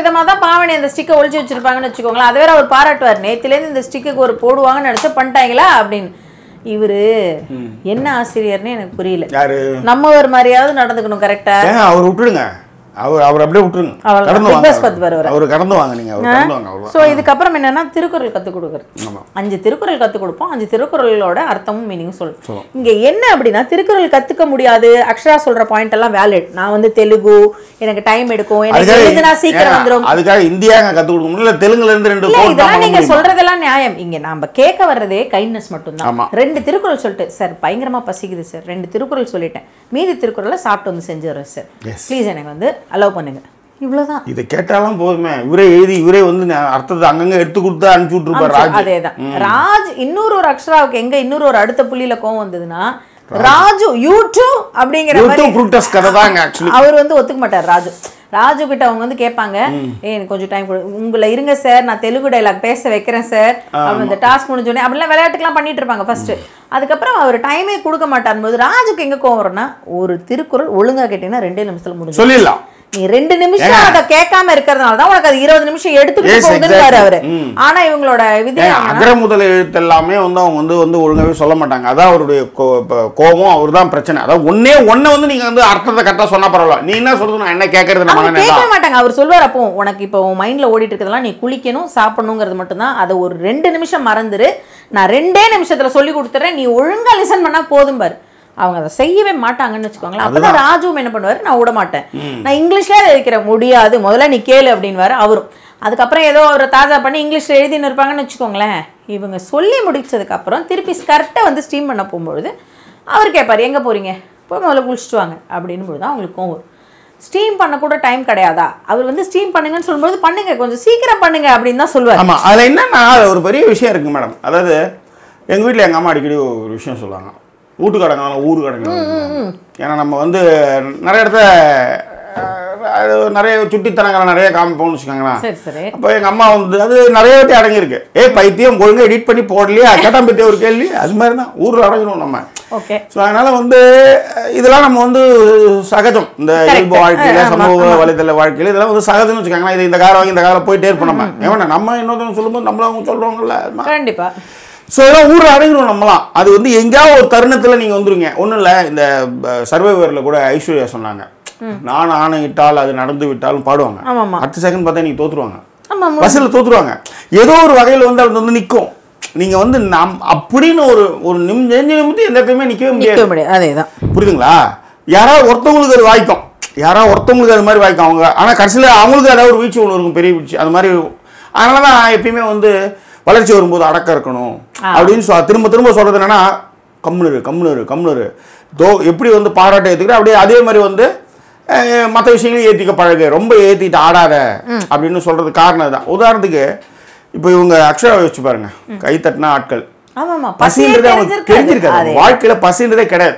விதமா தான் பாவனி அந்த ஸ்டிக்கை ஒளிச்சு வச்சிருப்பாங்கன்னு வச்சுக்கோங்களேன் அது வேற அவர் பாராட்டுவார் நேத்துலேருந்து இந்த ஸ்டிக்குக்கு ஒரு போடுவாங்கன்னு நினைச்சு பண்ணிட்டாங்களா அப்படின்னு இவரு என்ன ஆசிரியர்னு எனக்கு புரியல யாரு நம்ம ஒரு மாதிரியாவது நடந்துக்கணும் கரெக்டா ஏங்க அவர் விட்டுடுங்க அவர் அவர் அப்படியே விட்டுருங்க அவ்வளவுதான். கடந்து Big வாங்க Boss பார்த்து பாரு அவரை. அவர் கடந்து வாங்க நீங்க அவர் கடந்து வாங்க அவ்வளவுதான். ஸோ இதுக்கப்புறம் என்னன்னா திருக்குறள் கற்றுக் கொடுக்குறது ஆமா அஞ்சு திருக்குறள் கற்றுக் கொடுப்போம் அஞ்சு திருக்குறளோட அர்த்தமும் மீனிங்கும் சொல்லும் இங்க என்ன அப்படின்னா திருக்குறள் கத்துக்க முடியாது அக்ஷரா சொல்ற பாயிண்ட் எல்லாம் வேலிட் நான் வந்து தெலுங்கு எனக்கு டைம் எடுக்கும் எனக்கு அதுக்காக எழுதுனா சீக்கிரம் ஏங்க, வந்துடும் அதுக்காக இந்தியாங்க கத்து கொடுக்க முடியல தெலுங்குல இருந்து ரெண்டு இல்ல கோட் தான் இதெல்லாம் பண்ண நீங்க முடியுமா? சொல்றதெல்லாம் நியாயம் இங்க நாம கேட்க வர்றதே கைண்ட்னஸ் ஆமா. மட்டும்தான் ரெண்டு திருக்குறள் சொல்லிட்டு சார் பயங்கரமா பசிக்குது சார் ரெண்டு திருக்குறள் சொல்லிட்டேன் மீதி திருக்குறளை சாப்பிட்டு வந்து செஞ்சுறேன் சார் Yes. ப்ளீஸ் எனக்கு வந்து அலோவ் பண்ணுங்க இவ்வளவுதான் இதை கேட்டாலும் போதுமே இவரே எழுதி இவரே வந்து ந- அர்த்தத்தை அங்கங்க எடுத்து கொடுத்து அனுப்பிச்சு விட்டுருப்பார் ராஜ் அதேதான் ராஜ் இன்னொரு ஒரு அக்ஷராவுக்கு எங்க இன்னொரு ஒரு அடுத்த புள்ளியில கோவம் வந்ததுன்னா ராஜு யூ டூ அப்படிங்கிற மாதிரி யூடியூப் ப்ரூட்டஸ் கதை தாங்க ஆக்சுவலி அவர் வந்து ஒத்துக்க மாட்டார் ராஜு ராஜு கிட்ட அவங்க வந்து கேட்பாங்க ஏ எனக்கு கொஞ்சம் டைம் கொடு உங்களை இருங்க சார் நான் தெலுங்கு டைலாக் பேச வைக்கிறேன் சார் அவங்க இந்த டாஸ்க் முடிஞ்சோடனே அப்படிலாம் விளையாட்டுக்கெல்லாம் பண்ணிட்டு இருப்பாங்க ஃபர்ஸ்ட் அதுக்கப்புறம் அவர் டைமே கொடுக்க மாட்டார் போது ராஜுக்கு எங்க கோவம் வரும்னா ஒரு திருக்குறள் ஒழுங்கா கேட்டீங்கன்னா ரெண்டே நிமிஷத்துல முடிஞ்சு சொல்லிடலாம் நீ ரெண்டு நிமிஷம் அதை கேட்காம இருக்கிறதுனால தான் உனக்கு அது இருபது நிமிஷம் எடுத்துக்கிட்டு Yes, போகுதுன்னு exactly. அவரு ம். ஆனா இவங்களோட விதி ஏங்க, அகர முதல் எழுத்து எல்லாமே வந்து அவங்க வந்து வந்து ஒழுங்காவே சொல்ல மாட்டாங்க அதான் அவருடைய கோ- இப்ப கோபம் அவர் தான் பிரச்சனை அதாவது ஒன்னே ஒன்றை வந்து நீங்க வந்து அர்த்தத்தை கரெக்டாக சொன்னா பரவாயில்ல நீ என்ன சொல்றது நான் என்ன கேட்கறது நம்ம அவங்க கேட்கவே மாட்டாங்க அவர் சொல்வார் அப்போ உனக்கு இப்போ உன் மைண்ட்ல ஓடிட்டு இருக்கிறதெல்லாம் நீ குளிக்கணும் சாப்பிடணுங்கிறது மட்டும்தான் அதை ஒரு ரெண்டு நிமிஷம் மறந்துரு நான் ரெண்டே நிமிஷத்துல சொல்லி கொடுத்துறேன் நீ ஒழுங்கா லிசன் பண்ணா போதும் பாரு அவங்க அதை செய்யவே மாட்டாங்கன்னு வச்சுக்கோங்களேன் அப்பதான் ராஜுவும் என்ன பண்ணுவாரு நான் விட மாட்டேன் நான் இங்கிலீஷ்ல வைக்கிற முடியாது முதல்ல நீ கேளு அப்படின்வாரு அவரும் அதுக்கப்புறம் ஏதோ அவரை தாஜா பண்ணி இங்கிலீஷ்ல எழுதின்னு இருப்பாங்கன்னு வச்சுக்கோங்களேன் இவங்க சொல்லி முடிச்சதுக்கு அப்புறம் திருப்பி ஸ்கர்ட்டை வந்து ஸ்டீம் பண்ண போகும்பொழுது அவர் கேட்பாரு எங்க போறீங்க போய் முதல்ல குளிச்சுட்டு வாங்க அப்படின்னு பொழுது தான் அவங்களுக்கு கோவம் வரும். ஸ்டீம் பண்ண கூட டைம் கிடையாதா அவர் வந்து ஸ்டீம் பண்ணுங்கன்னு சொல்லும்போது பண்ணுங்க கொஞ்சம் சீக்கிரம் பண்ணுங்க அப்படின்னு தான் சொல்லுவார் ஆமா அதுல என்னன்னா அது ஒரு பெரிய விஷயம் இருக்கு மேடம் அதாவது எங்க வீட்ல எங்க அம்மா அடிக்கடி ஒரு விஷயம் சொல்லுவாங்க வீட்டு கடங்காலும் ஊரு கடங்க ஏன்னா நம்ம வந்து நிறைய இடத்த அஹ், அது நிறைய சுட்டித்தனங்களை நிறைய காமிப்போம்னு வச்சுக்கோங்களேன் சரி சரி அப்போ எங்க அம்மா வந்து அது நிறைய வாட்டி அடங்கியிருக்கு ஏ பைத்தியம் ஒழுங்கா எடிட் பண்ணி போடலையா கேட்டாம் பத்திய ஒரு கேள்வி அது மாதிரி தான் ஊரில் அடங்கிடும் நம்ம ஓகே ஸோ அதனால வந்து அஹ், இதெல்லாம் நம்ம வந்து சகஜம் இந்த Correct. இயல்பு வாழ்க்கையில ஆமா, சமூக ஆமா. வலைதள வாழ்க்கையில இதெல்லாம் வந்து சகஜம்னு வச்சுக்கோங்களேன் இது இந்த காரம் வாங்கி இந்த காலம் போயிட்டே இருப்போம் நம்ம ஏன்னா நம்ம இன்னொருத்தவங்க சொல்லும்போது நம்மள அவங்க சொல்றவங்கல்ல கண்டிப்பா ஸோ இதெல்லாம் ஊரில் அடங்கிடும் நம்மலாம் அது வந்து எங்கேயாவது ஒரு தருணத்தில் நீங்கள் வந்துருங்க ஒன்றும் இல்லை இந்த சர்வைவரில் கூட ஐஸ்வர்யா சொன்னாங்க நான் ஆணையிட்டால் அது நடந்து விட்டாலும் பாடுவாங்க ஆமா ஆமா அடுத்த செகண்ட் பார்த்தா நீங்கள் தோத்துருவாங்க ஆமா ஆமா. பஸ்ஸில் தோத்துருவாங்க ஏதோ ஒரு வகையில் வந்து அது வந்து நிற்கும் நீங்கள் வந்து நம் அப்படின்னு ஒரு ஒரு நிம் நெஞ்சு நிமித்தி எந்த இடத்துலையுமே நிற்கவே முடியாது நிக்க முடியாது அதேதான் புரியுதுங்களா யாராவது ஒருத்தவங்களுக்கு அது வாய்க்கும் யாராவது ஒருத்தவங்களுக்கு அது மாதிரி வாய்க்கும் அவங்க ஆனால் கடைசியில் அவங்களுக்கு ஏதாவது ஒரு வீழ்ச்சி ஒன்று இருக்கும் பெரிய வீழ்ச்சி அது மாதிரி அதனால தான் எப்பயுமே வந்து வளர்ச்சி வரும்போது அடக்கம் இருக்கணும் அப்படின்னு சொ திரும்ப திரும்ப சொல்கிறது என்னன்னா கம்முனரு கம்முனரு கம்முனரு தோ எப்படி வந்து பாராட்ட ஏற்றுக்கிற அப்படியே அதே மாதிரி வந்து மற்ற விஷயங்களையும் ஏற்றிக்க பழகு ரொம்ப ஏற்றிட்டு ஆடாத அப்படின்னு சொல்கிறது காரணம் இதுதான் உதாரணத்துக்கு இப்போ இவங்க அக்ஷரா யோசிச்சு பாருங்க கை தட்டினா ஆட்கள் ஆமா ஆமா பசியே பசின்றது அவங்களுக்கு தெரிஞ்சிருக்காது தெரிஞ்சிருக்காது அதே வாழ்க்கையில பசின்றதே கிடையாது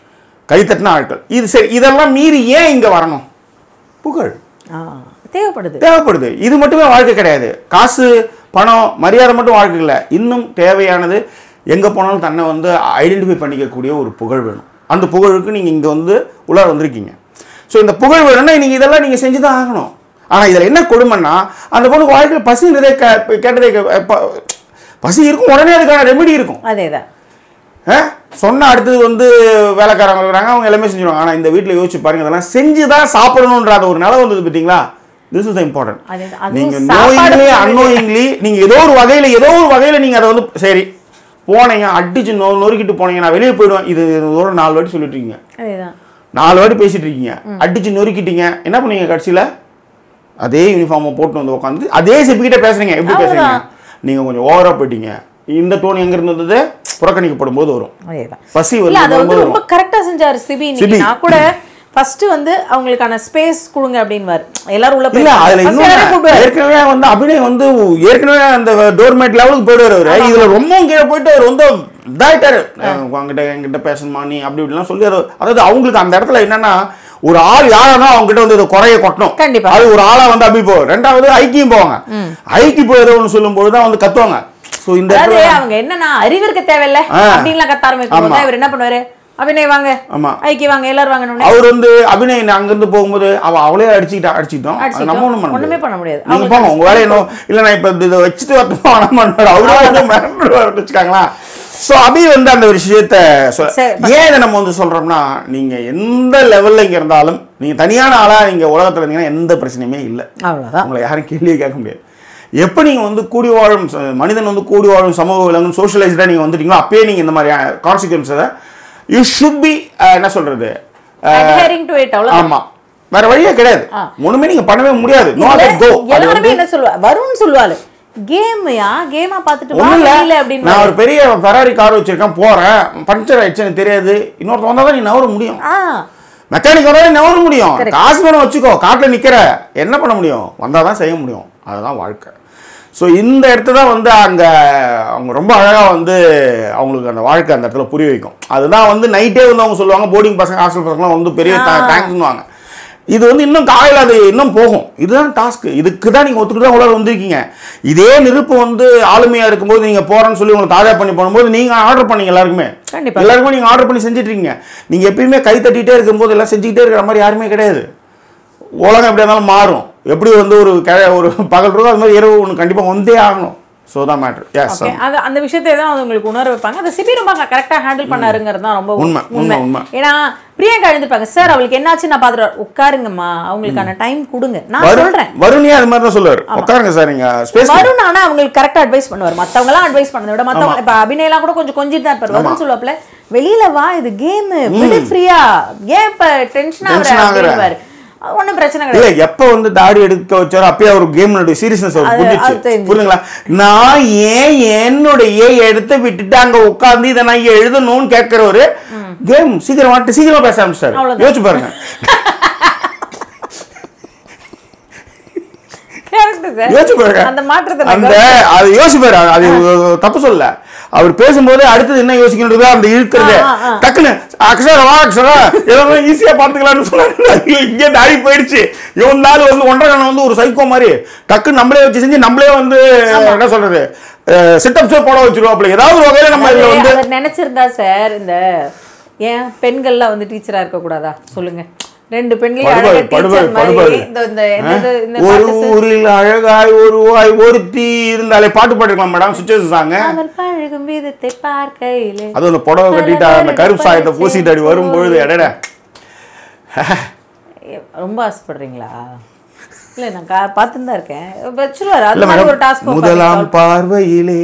கை தட்டின ஆட்கள் இது சரி இதெல்லாம் மீறி ஏன் இங்க வரணும் புகழ் ஆ, தேவைப்படுது தேவைப்படுது இது மட்டுமே வாழ்க்கை கிடையாது காசு பணம் மரியாதை மட்டும் வாழ்க்கை இல்லை இன்னும் தேவையானது எங்க போனாலும் தன்னை வந்து ஐடென்டிஃபை பண்ணிக்கக்கூடிய ஒரு புகழ் வேணும் அந்த புகழுக்கு நீங்க இங்க வந்து உள்ளார வந்திருக்கீங்க ஸோ இந்த புகழ் வேணும்னா நீங்க இதெல்லாம் நீங்க செஞ்சு தான் ஆகணும் ஆனா இதுல என்ன கொடுமைன்னா அந்த பொண்ணுக்கு வாழ்க்கையில் பசின்றதே கே- கேட்டதே கே- ப- பசி இருக்கும் உடனே அதுக்கான ரெமெடி இருக்கும் அதேதான் ஆ? சொன்ன அடுத்தது வந்து வேலைக்காரங்க இருக்கிறாங்க அவங்க எல்லாமே செஞ்சுருவாங்க ஆனால் இந்த வீட்டில் யோசிச்சு பாருங்க இதெல்லாம் செஞ்சு தான் சாப்பிடணுன்ற அந்த ஒரு நிலை வந்தது பார்த்தீங்களா திஸ் இஸ் த இம்பார்ட்டன்ட் அதேதான். அதுவும் நீங்க சாப்பாடு நோயிங்லி போடுறது. அன்னோயிங்லி நீங்க ஏதோ ஒரு வகையில ஏதோ ஒரு வகையில நீங்க அதை வந்து சரி போனீங்க அடிச்சு நொ நொறுக்கிட்டு போனீங்க நான் வெளியே போயிடுவேன் இது ஒரு நாலு வாட்டி சொல்லிட்டு இருக்கீங்க அதேதான் நாலு வாட்டி பேசிட்டு இருக்கீங்க அடிச்சு நொறுக்கிட்டீங்க என்ன பண்ணீங்க கடைசியில அதே யூனிஃபார்மை போட்டு வந்து உட்காந்து அதே சிப்பிக்கிட்ட பேசுறீங்க எப்படி பேசுறீங்க நீங்க கொஞ்சம் ஓவரா போயிட்டீங்க இந்த டோன் எங்க இருந்து வந்தது புறக்கணிக்கப்படும் போது வரும் அதேதான் பசி இல்ல அதை வரும்போது வந்து வரும் ரொம்ப கரெக்டா செஞ்சாரு சிபி இன்னைக்கு சிபி. நான் கூட ஃபர்ஸ்ட் வந்து அவங்களுக்கான ஸ்பேஸ் கொடுங்க அப்படின்வாரு எல்லாரும் உள்ள இல்ல அதுல First எல்லாரையும் இன்னும் கூப்பிடுவாரு. ஏற்கனவே வந்து அபிநய் வந்து ஏற்கனவே அந்த டோர்மேட் லெவலுக்கு போயிடுவார் அவரு இதுல ரொம்பவும் கீழே போயிட்டு அவர் வந்து இதாயிட்டாரு உங்ககிட்ட என்கிட்ட பேசணுமா நீ அப்படி இப்படிலாம் சொல்லி அவர் அதாவது அவங்களுக்கு அந்த இடத்துல என்னன்னா ஒரு ஆள் யாரா அவங்க கிட்ட வந்து இதை குறைய கொட்டணும் கண்டிப்பா. அது ஒரு ஆளா வந்து அப்படி போகும் ரெண்டாவது ஐக்கியம் போவாங்க ஐக்கி போய் ஏதோ ஒன்று சொல்லும்போது தான் வந்து கத்துவாங்க ஸோ இந்த அதாவது இடத்துல அவங்க என்னன்னா அறிவு இருக்க தேவையில்ல ஆ. அப்படின்லாம் கத்த ஆரம்பிக்கும் போது ஆமா. இவர் என்ன பண்ணுவாரு அபிநய் வாங்க ஆமா ஐக்கி வாங்க எல்லாரும் வாங்க அவர் வந்து அபிநய் அங்கிருந்து போகும்போது அவ அவளே அடிச்சுக்கிட்டா அடிச்சுக்கிட்டோம் அது நம்ம ஒண்ணும் பண்ண ஒண்ணுமே முடியாது பண்ண முடியாது நீங்க போங்க உங்க வேலையை என்ன இல்ல நான் இப்ப இதை வச்சுட்டு வரட்டுமா வேணாமான்னு அவரே வந்து மிரண்டுருவாரு வச்சுக்காங்களா ஸோ அபி வந்து அந்த ஒரு விஷயத்த சொ- சரி. ஏன் இதை நம்ம வந்து சொல்றோம்னா நீங்க எந்த லெவல்ல இங்க இருந்தாலும் நீங்க தனியான ஆளா நீங்க உலகத்துல இருந்தீங்கன்னா எந்த பிரச்சனையுமே இல்லை அவ்வளவுதான் உங்களை யாரும் கேள்வியே கேட்க முடியாது எப்போ நீங்கள் வந்து கூடி வாழும் ச- மனிதன் வந்து கூடி வாழும் சமூக விலங்கு சோஷியலைஸ்டாக நீங்கள் வந்துட்டீங்களோ அப்பயே நீங்கள் இந்த மாதிரி கான்சிக்வன்ஸை யூ ஷுட் பி என்ன சொல்கிறது adhering to it அவ்வளவுதான் ஆமாம் வேற வழியே கிடையாது ஒண்ணுமே நீங்கள் பண்ணவே முடியாது நோ லெட் கோ அது எல்லாருமே வந்து என்ன சொல்லுவா வருண் சொல்லுவாரு கேம்யா கேமா பார்த்துட்டு வா ஒன்றும் வெளியில இல்லை அப்படின்னு நான் ஒரு பெரிய ஃபெராரி கார் வச்சிருக்கேன் போகிறேன் பஞ்சர் ஆயிடுச்சு எனக்கு தெரியாது இன்னொருத்த வந்தால் தான் நீ நவர முடியும் ஆ மெக்கானிக் வந்தால் நவர முடியும் காசு வேணும் வச்சுக்கோ காட்டில் நிற்கிற என்ன பண்ண முடியும் வந்தால் தான் செய்ய முடியும் அதுதான் வாழ்க்கை ஸோ இந்த இடத்த தான் வந்து அங்கே அவங்க ரொம்ப அழகாக வந்து அவங்களுக்கு அந்த வாழ்க்கை அந்த இடத்துல புரிய வைக்கும் அதுதான் வந்து நைட்டே வந்து அவங்க சொல்லுவாங்க போர்டிங் பசங்க ஹாஸ்டல் பசங்களாம் வந்து பெரிய டேங்க்னுவாங்க இது வந்து இன்னும் காலையில் அது இன்னும் போகும் இதுதான் டாஸ்க் இதுக்கு தான் நீங்கள் ஒத்துக்கிட்டு தான் உலக வந்திருக்கீங்க இதே நெருப்பு வந்து ஆளுமையாக இருக்கும்போது நீங்கள் போகிறேன்னு சொல்லி உங்களை தாஜா பண்ணி போகும்போது நீங்கள் ஆர்டர் பண்ணீங்க எல்லாருக்குமே கண்டிப்பா. எல்லாருக்குமே நீங்கள் ஆர்டர் பண்ணி செஞ்சுட்டு இருக்கீங்க நீங்கள் எப்பயுமே கை தட்டிகிட்டே இருக்கும்போது எல்லாம் செஞ்சுக்கிட்டே இருக்கிற மாதிரி யாருமே கிடையாது உலகம் எப்படி இருந்தாலும் மாறும் எப்படி வந்து ஒரு கிழ ஒரு பகல் இருக்கோ அது மாதிரி இரவு ஒன்று கண்டிப்பாக வந்தே ஆகணும் ஸோ தான் மேட்ரு எஸ் ஓகே அது அந்த விஷயத்தை தான் அது உங்களுக்கு உணர வைப்பாங்க அதை சிபி ரொம்ப கரெக்டாக ஹேண்டில் பண்ணாருங்கிறது தான் ரொம்ப உண்மை, உண்மை, உண்மை. ஏன்னா பிரியங்கா எழுந்திருப்பாங்க சார் அவளுக்கு என்னாச்சு நான் பார்த்துட்டு உட்காருங்கம்மா அவங்களுக்கான டைம் கொடுங்க நான் வரும் சொல்றேன் வருணியே அது மாதிரி தான் சொல்லுவார் உட்காருங்க சார் நீங்கள் ஸ்பேஸ் வருண் ஆனா அவங்களுக்கு கரெக்டா அட்வைஸ் பண்ணுவார் மத்தவங்க எல்லாம் அட்வைஸ் பண்ணதை விட மத்தவங்க இப்ப அபிநயலாம் கூட கொஞ்சம் கொஞ்சிட்டு தான் இருப்பாரு வருண் சொல்லுவாப்ல வெளியில வா இது கேம் விடு ஃப்ரீயா ஏன் இப்ப டென்ஷன் Tension ஆகுற ஆகுற. அப்படின்னுவாரு அது ஒண்ணும் பிரச்சனை கிடையாது இல்ல எப்ப வந்து தாடி எடுக்க வச்சாரோ அப்பயே அவர் கேம்னுடைய சீரியஸ்னஸ் அவர் அது- அது புரிஞ்சிச்சு தெரிஞ்சுச்சு. புரியுதுங்களா நான் ஏன் என்னுடைய எடுத்து விட்டுட்டு அங்க உட்கார்ந்து இதை நான் எழுதணும்னு கேட்கிறவரு கேம் சீக்கிரம் வந்துட்டு சீக்கிரமா பேச ஆரம்பிச்சிட்டாரு அவ்வளவுதான். யோசிச்சு பாருங்க Correct sir. யோசிச்சு பாருங்க அந்த மாற்றத்தை நான் அந்த அது யோசிச்சு பாரு அது தப்பு சொல்ல அவர் பேசும்போது அடுத்தது என்ன யோசிக்கணுன்றது அந்த இழுக்கிறது ஆ, ஆ, ஆ. டக்குன்னு அக்ஷரா வா அக்ஷரா ஏதோ ஈஸியா பாத்துக்கலாம்னு சொன்னாரு இங்கே தாடி போயிடுச்சு இவன் நாள் வந்து ஒன்றரை கண்ணன் வந்து ஒரு சைக்கோ மாதிரி டக்குன்னு நம்மளே வச்சு செஞ்சு நம்மளே வந்து என்ன சொல்றது சிட்டப்ஸே போட வச்சிருவோம் ஏதாவது ஒரு வகையில நம்ம இதுல வந்து அவர் நினைச்சிருந்தா சார் இந்த ஏன் பெண்கள்லாம் வந்து டீச்சரா இருக்க கூடாதா சொல்லுங்க ரெண்டு பெண்கள் படுபாரு, அழகா படுபாரு, டீச்சர் மாதிரி படுபாரு. இந்த இந்த என்னது இந்த ஒரு பாட்டு sir. ஊரில் அழகாய் ஒரு வாய் ஒருத்தி இருந்தாலே பாட்டு பாடிருக்கலாம் மேடம் சுச்சுவேஷன் சாங்க அவள் பழகும் விதத்தை பார்க்கையிலே அது அந்த புடவை கட்டிட்டு அந்த கருப்பு சாயத்தை பூசிட்டு அப்படி வரும்பொழுது எடட ரொம்ப ஆசைப்படுறீங்களா இல்ல நான் கா பார்த்துன்னு தான் இருக்கேன் வச்சிருவாரு அது இல்ல மாதிரி ஒரு மேடம் டாஸ்க் முதலாம் பார்வையிலே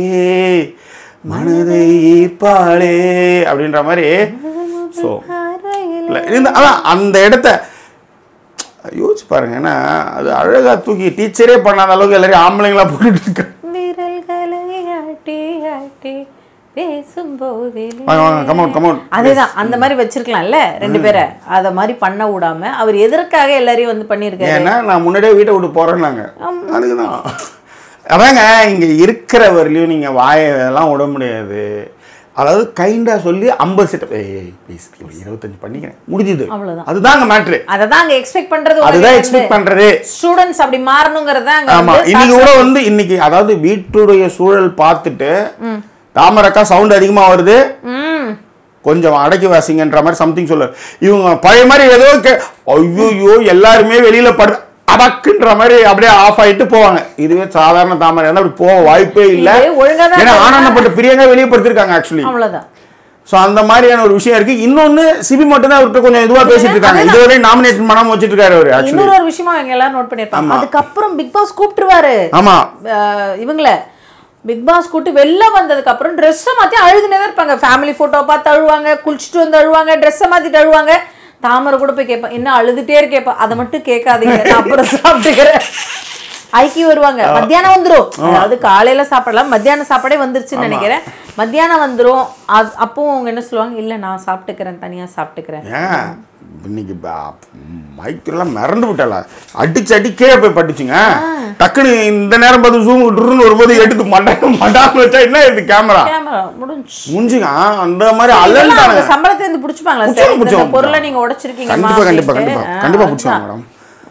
மனதை ஈர்ப்பாளே அப்படின்ற மாதிரி ஸோ இல்லை இந்த அதான் அந்த இடத்த யோசிச்சு பாருங்க ஏன்னா அது அழகா தூக்கி டீச்சரே பண்ணாத அளவுக்கு எல்லாரையும் ஆம்பளைங்களா போட்டுட்டு இருக்க விரல்களை ஆட்டி ஆட்டி பேசும்போதே வாங்க வாங்க கமௌண்ட் கமௌண்ட் அதுதான் அந்த மாதிரி வச்சிருக்கலாம்ல ரெண்டு பேரை அத மாதிரி பண்ண விடாம அவர் எதற்காக எல்லாரையும் வந்து பண்ணியிருக்காரு ஏன்னா நான் முன்னாடியே வீட்டை விட்டு போறேன்னாங்க அதுக்குதான் அதாங்க இங்க இருக்கிறவரையிலையும் நீங்க வாயெல்லாம் விட முடியாது அதாவது கைண்டா சொல்லி ஐம்பது செட்டப் ஏய் ப்ளீஸ் இருபத்தஞ்சு பண்ணிக்கிறேன் முடிஞ்சுது அவ்வளவுதான். அதுதாங்க மேட்ரு அதை தான் அங்க எக்ஸ்பெக்ட் பண்றது அதுதான் எக்ஸ்பெக்ட் பண்றது ஸ்டூடெண்ட்ஸ் அப்படி மாறணுங்கிறது தான் அங்க ஆமா வந்து இன்னைக்கு கூட வந்து இன்னைக்கு அதாவது வீட்டுடைய சூழல் பார்த்துட்டு தாமரக்கா சவுண்ட் அதிகமா வருது ம் கொஞ்சம் அடக்கி வாசிங்கன்ற மாதிரி சம்திங் சொல்ல இவங்க பழைய மாதிரி ஏதோ கே ஐயோ எல்லாருமே வெளியில படு அடக்குன்ற மாதிரி அப்படியே ஆஃப் ஆயிட்டு போவாங்க இதுவே சாதாரண தாமரை இருந்தா அப்படி போக வாய்ப்பே இல்லை இது ஒழுங்கா தான் ஏன்னா இருந்தா- ஆனந்தப்பட்ட பிரியங்கா வெளியே படுத்திருக்காங்க ஆக்சுவலி அவ்வளவுதான் ஸோ அந்த மாதிரியான ஒரு விஷயம் இருக்கு இன்னொன்னு சிபி மட்டும் தான் அவர்கிட்ட கொஞ்சம் இதுவா பேசிட்டு இருக்காங்க இதுவரை நாமினேஷன் பண்ணாம வச்சிட்டு இருக்காரு அவர் ஆக்சுவலி இன்னொரு ஒரு விஷயமா அவங்க எல்லாரும் நோட் பண்ணிருப்பாங்க அதுக்கப்புறம் பிக் பாஸ் கூப்பிட்டுருவாரு ஆமா அஹ் இவங்கள பிக் பாஸ் கூட்டு வெளில வந்ததுக்கு அப்புறம் ட்ரெஸ்ஸை மாத்தி அழுதுனே தான் இருப்பாங்க ஃபேமிலி போட்டோ பார்த்து அழுவாங்க குளிச்சுட்டு வந்து அழுவாங்க ட்ரெஸ்ஸை மாத்திட்டு அழுவாங்க தாமரை கூட போய் கேட்பேன் என்ன அழுதுட்டே இருக்கேப்பா அதை மட்டும் கேட்காதீங்க நான் அப்புறம் சாப்பிட்டுக்கிறேன் ஐக்கி வருவாங்க மத்தியானம் வந்துரும் அதாவது காலையில சாப்பிடலாம் மத்தியான சாப்பாடே வந்துருச்சுன்னு நினைக்கிறேன் மத்தியானம் வந்துரும் அது- அப்பவும் அவங்க என்ன சொல்லுவாங்க இல்ல நான் சாப்பிட்டுக்கிறேன் தனியா சாப்பிட்டுக்கிறேன் ஏன் இன்னைக்கு மைக்கெல்லாம் மறந்து விட்டல அடிச்சு அடி கீழே போய் பட்டுச்சுங்க டக்குன்னு இந்த நேரம் பார்த்து ஜூம் விட்டுருன்னு வரும்போது எடுத்து மண்டாம மண்டாம வச்சா என்ன இது கேமரா கேமரா முடிஞ்சு முடிஞ்சுங்க அந்த மாதிரி இதெல்லாம் அலண்டானுங்க அவங்க சம்பளத்துல இருந்து புடிச்சுப்பாங்களா புடிச்சுவாங்க, சார் இந்த புடிச்சுவாங்க, பொருளை நீங்க உடைச்சிருக்கீங்க கண்டிப்பா கண்டிப்பா கண்டிப்பா கண்டிப்பா பிடிச்சாங்க மேடம்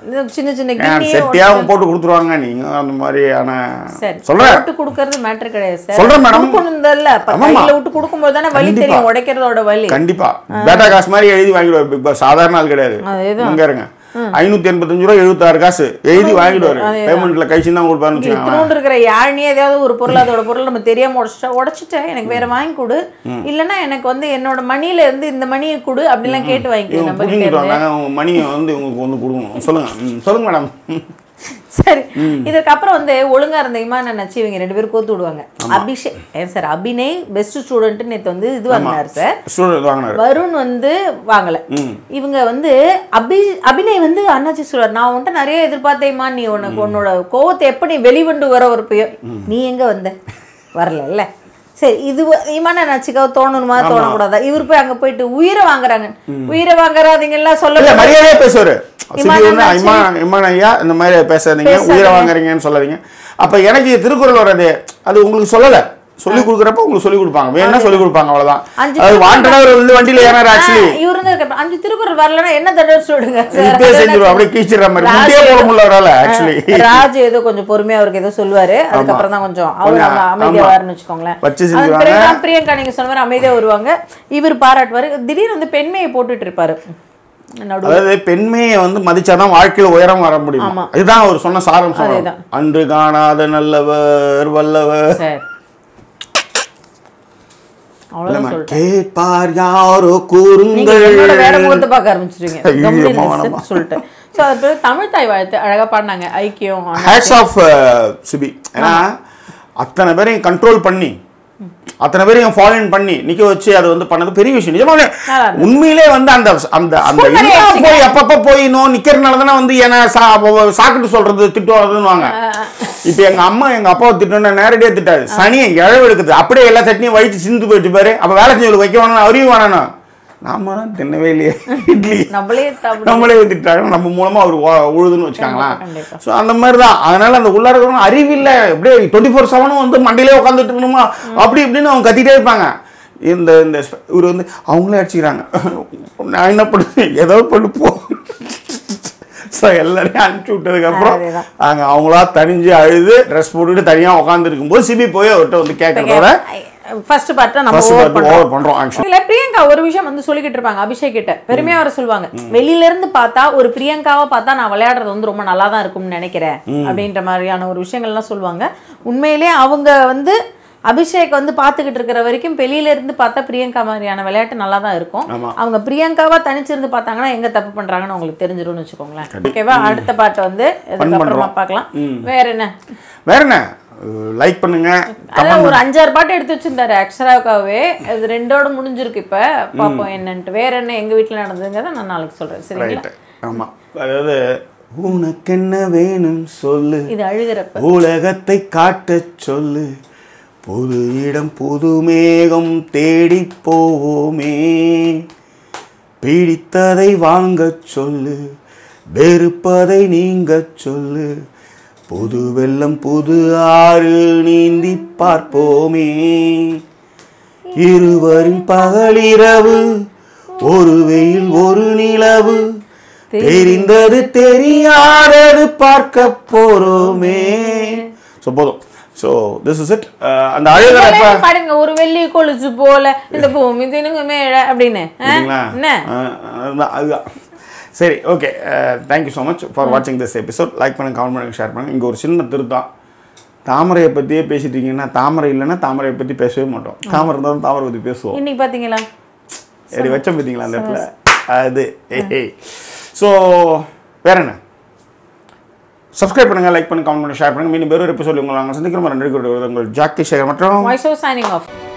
இந்த சின்ன சின்ன கிண்ணியே செட்டியாகவும் போட்டு கொடுத்துருவாங்க நீங்க அந்த மாதிரியான சரி சொல்றேன் விட்டு கொடுக்கறது மேட்டர் கிடையாது சார் சொல்றேன் மேடம். கொடுக்கணும்ல இப்ப ஆமாம்மா. கையில விட்டு கொடுக்கும்போது தானே வலி கண்டிப்பா. தெரியும் உடைக்கிறதோட வலி கண்டிப்பா பேட்டா காசு மாதிரி எழுதி வாங்கிடுவார் பிக் பாஸ் சாதாரண ஆள் கிடையாது அதேதான். இங்க இருங்க ஐநூத்தி எண்பத்தஞ்சு ரூபா எழுபத்தாறு காசு எழுதி வாங்கிடுவாரு பேமெண்ட்ல கைச்சு தான் கொடுப்பாருன்னு வச்சுக்கோங்க இத்தினோண்டு இருக்கிற யாழ்னி ஏதாவது ஒரு பொருள் அதோட பொருள் நம்ம தெரியாம உடச்சிட்டா உடச்சிட்டேன் எனக்கு வேற வாங்கி கொடு இல்லைன்னா எனக்கு வந்து என்னோட மணியில இருந்து இந்த மணியை கொடு அப்படிலாம் கேட்டு வாங்கிக்கோ இவங்க நம்ம கிட்ட புரிஞ்சுட்டு இருந்து வந்தாங்க உங்க மணியை வந்து உங்களுக்கு வந்து கொடுக்கணும் சொல்லுங்க ம், சொல்லுங்க மேடம் சரி இதுக்கப்புறம் வந்து ஒழுங்கா இருந்த இமான நச்சு இவங்க ரெண்டு பேரும் கோத்து விடுவாங்க அபிஷேக் ஏன் சார் அபிநய் பெஸ்ட் ஸ்டூடெண்ட் நேத்து வந்து இது வாங்கினார் சார் ஸ்டூடெண்ட் வாங்கினாரு வருண் வந்து வாங்கல இவங்க வந்து அபி அபிநய் வந்து அண்ணாச்சி சொல்றாரு நான் உன்கிட்ட நிறைய எதிர்பார்த்தேம்மா நீ உனக்கு உன்னோட கோவத்தை எப்ப நீ வெளிவண்டு வர ஒரு பெயர் நீ எங்க வந்த வரல சரி இது வ- இமான நச்சுக்காக தோணணுமா தோணக்கூடாதா இவர் போய் அங்க போயிட்டு உயிரை வாங்குறாங்க உயிரை வாங்குறாதீங்க எல்லாம் இல்ல சொல்ல மரியாதையா பேசுவாரு இமான் சிபி வந்து அண்ணாச்சி. இமான் இமான் ஐயா இந்த மாதிரி பேசாதீங்க பேசாதீங்க. உயிரை வாங்குறீங்கன்னு சொல்லாதீங்க அப்ப எனக்கு திருக்குறள் வர்றது அது உங்களுக்கு சொல்லல சொல்லி கொடுக்குறப்ப உங்களுக்கு சொல்லி கொடுப்பாங்க வேணா சொல்லி கொடுப்பாங்க அவ்வளவுதான் அஞ்சு அது வாண்டடா அவர் வந்து வண்டியில ஏறாரு ஆக்சுவலி இவர் வந்து இருக்க- அஞ்சு திருக்குறள் வரலன்னா என்ன தடவை சொல்லுங்க இப்பே செஞ்சிருவோம் அப்படியே கீச்சிடுற மாதிரி முட்டியே போட முடியல அவரால ஆக்சுவலி ராஜ் ஏதோ கொஞ்சம் பொறுமையா அவருக்கு ஏதோ சொல்லுவாரு அதுக்கப்புறம் தான் கொஞ்சம் அவர் கொஞ்சம், அந்த அமைதியா ஆமா. வாருன்னு வச்சுக்கோங்களேன் வச்சு அதுக்கு செஞ்சுருவாங்க. பிறகுதான் பிரியங்கா நீங்க சொன்ன மாதிரி அமைதியா வருவாங்க இவர் பாராட்டுவாரு திடீர்னு வந்து பெண்மையை போட்டுட்டு இருப்பாரு நடு அதாவது பெண்மையை வந்து மதிச்சாதான் வாழ்க்கையில உயரம் வர முடியும் ஆமா. இதுதான் அவர் சொன்ன சாரம் சொல்றோம் அதேதான். அன்று காணாத நல்லவர் வல்லவர் சரி அவ்வளவுதான் சொல்லிட்டேன் கேட்பார் யாரோ நீங்க கூறுங்கள் என்னோட வேற முகத்தை பார்க்க ஆரம்பிச்சிருவீங்க ஐயோ, கம்முனு அம்மா, இருங்க வேணாம்மா. சொல்லிட்டு ஸோ அது பிறகு தமிழ் தாய் வாழ்த்து அழகா பாடினாங்க ஐக்கியம் ஹேட்ஸ் ஆஃப் சிபி ஏன்னா அத்தனை பேரையும் கண்ட்ரோல் பண்ணி அத்தனை பேரையும் ஃபாலோன் பண்ணி நிக்க வச்சு அது வந்து பண்ணது பெரிய விஷயம் நிஜமாவே நல்லா இருந்தது. உண்மையிலே வந்து அந்த அந்த அந்த School மாதிரி இதெல்லாம் ஆயிடுச்சுங்க. போய் அப்பப்ப போய் நோ நிக்கிறதுனால தானே வந்து என்ன சா- சாக்கிட்டு சொல்றது திட்டுவாதுன்னு இப்ப எங்க அம்மா எங்க அப்பாவை திட்டணும் நேரடியா திட்டாது சனியை இழவு எடுக்குது அப்படியே எல்லா சட்னியும் வயிற்று சிந்து போயிட்டு பாரு அப்ப வேலை செஞ்சவங்களுக்கு வைக்க வேணும் அறிவு வேணும் நாம தான் தின்னவே இல்லையே இட்லி நம்மளே தப்பு நம்மளே திட்டாங்க நம்ம மூலமா அவர் வா- உழுதுன்னு வச்சுக்காங்களேன் கண்டிப்பா. ஸோ அந்த மாதிரி தான் அதனால அந்த உள்ளார இருக்கிறவங்க அறிவில்லை அப்படியே டுவெண்ட்டி ஃபோர் செவனும் வந்து மண்டியிலே உட்காந்துட்டு இருக்கணுமா அப்படி இப்படின்னு அவங்க கத்திட்டே இருப்பாங்க இந்த இந்த ஸ்ப- இவர் வந்து அவங்களே அடிச்சுக்கிறாங்க நான் என்ன பண்ணுவேன் ஏதோ பண்ணு போ ஸோ எல்லாரையும் அனுப்பிச்சி விட்டதுக்கப்புறம் அதேதான். அங்கே அவங்களா தனிஞ்சு அழுது ட்ரெஸ் போட்டுட்டு தனியாக உட்காந்துருக்கும்போது சிபி போய் அவர்கிட்ட வந்து கேட்கறதோட ஃபர்ஸ்ட் பார்ட்டை நம்ம ஃபர்ஸ்ட் over பார்த்து பண்றோம். ஓவர் பண்ணுறோம் ஆக்சுவலி இதுல பிரியங்கா ஒரு விஷயம் வந்து சொல்லிக்கிட்டு இருப்பாங்க அபிஷேக் கிட்ட பெருமையா வர சொல்லுவாங்க வெளியில இருந்து பார்த்தா ஒரு பிரியங்காவை பார்த்தா நான் விளையாடுறது வந்து ரொம்ப நல்லா தான் இருக்கும்னு நினைக்கிறேன் அப்படின்ற மாதிரியான ஒரு விஷயங்கள்லாம் சொல்லுவாங்க உண்மையிலே அவங்க வந்து அபிஷேக் வந்து பார்த்துக்கிட்டு இருக்கிற வரைக்கும் வெளியில இருந்து பார்த்தா பிரியங்கா மாதிரியான விளையாட்டு நல்லா தான் இருக்கும் ஆமா. அவங்க பிரியங்காவா தனிச்சிருந்து பார்த்தாங்கன்னா எங்க தப்பு பண்றாங்கன்னு உங்களுக்கு தெரிஞ்சிரும்னு வச்சுக்கோங்களேன் ஓகேவா அடுத்த பாட்டை வந்து இதுக்கப்புறமா பண்றோம். பார்க்கலாம் வேற என்ன வேற என்ன லைக் பண்ணுங்க அதான் ஒரு அஞ்சாறு பாட்டு எடுத்து வச்சிருந்தாரு அக்ஷராவுக்காகவே அது ரெண்டோட முடிஞ்சிருக்கு இப்ப பாப்போம் என்னன்ட்டு வேற என்ன எங்க வீட்டுல நடந்ததுங்கிறத நான் நாளைக்கு சொல்றேன் சரிங்களா ரைட்டு ஆமாம் அதாவது உனக்கு என்ன வேணும் சொல்லு இது அழுகிறப்ப உலகத்தை காட்டச் சொல்லு புது இடம் புது மேகம் தேடி போவோமே பிடித்ததை வாங்கச் சொல்லு வெறுப்பதை நீங்கச் சொல்லு புது வெள்ளம் புது ஆறு நீந்தி பார்ப்போமே இருவரின் பகலிரவு ஒரு வெயில் ஒரு நிலவு தெரிந்தது தெரியாதது பார்க்க போறோமே ஸோ போதும் ஸோ திஸ் இஸ் இட் அந்த அழுகிறப்ப இதெல்லாம் பாடுங்க ஒரு வெள்ளி கொலுசு போல இந்த பூமி தினுங்க மேல அப்படின்னு ஆ? சரிங்களா என்ன ஆ, அதுதான் அதுதான் சரி okay thank you so much for வாட்சிங் திஸ் எபிசோட் லைக் பண்ணுங்க கமெண்ட் பண்ணுங்க ஷேர் பண்ணுங்க இங்கே ஒரு சின்ன திருத்தம் தாமரையை பற்றியே பேசிட்டு இருக்கீங்கன்னா தாமரை இல்லைன்னா தாமரையை பற்றி பேசவே மாட்டோம் தாமரை இருந்தாலும் தாமரை பற்றி பேசுவோம் இன்னைக்கு பாத்தீங்களா சரி வச்சோம் பார்த்தீங்களா அந்த இடத்துல அது ஏய் ஸோ வேற என்ன சப்ஸ்கிரைப் பண்ணுங்க லைக் பண்ணுங்க கமெண்ட் பண்ணுங்க ஷேர் பண்ணுங்க மீண்டும் வேறு ஒரு எபிசோட் உங்களை நாங்கள் சந்திக்கிறோம் நன்றி கூறுவது உங்கள் ஜாக்கி சேகர் மற்றும் வாய்ஸ் ஓவர் சைனிங் ஆஃப்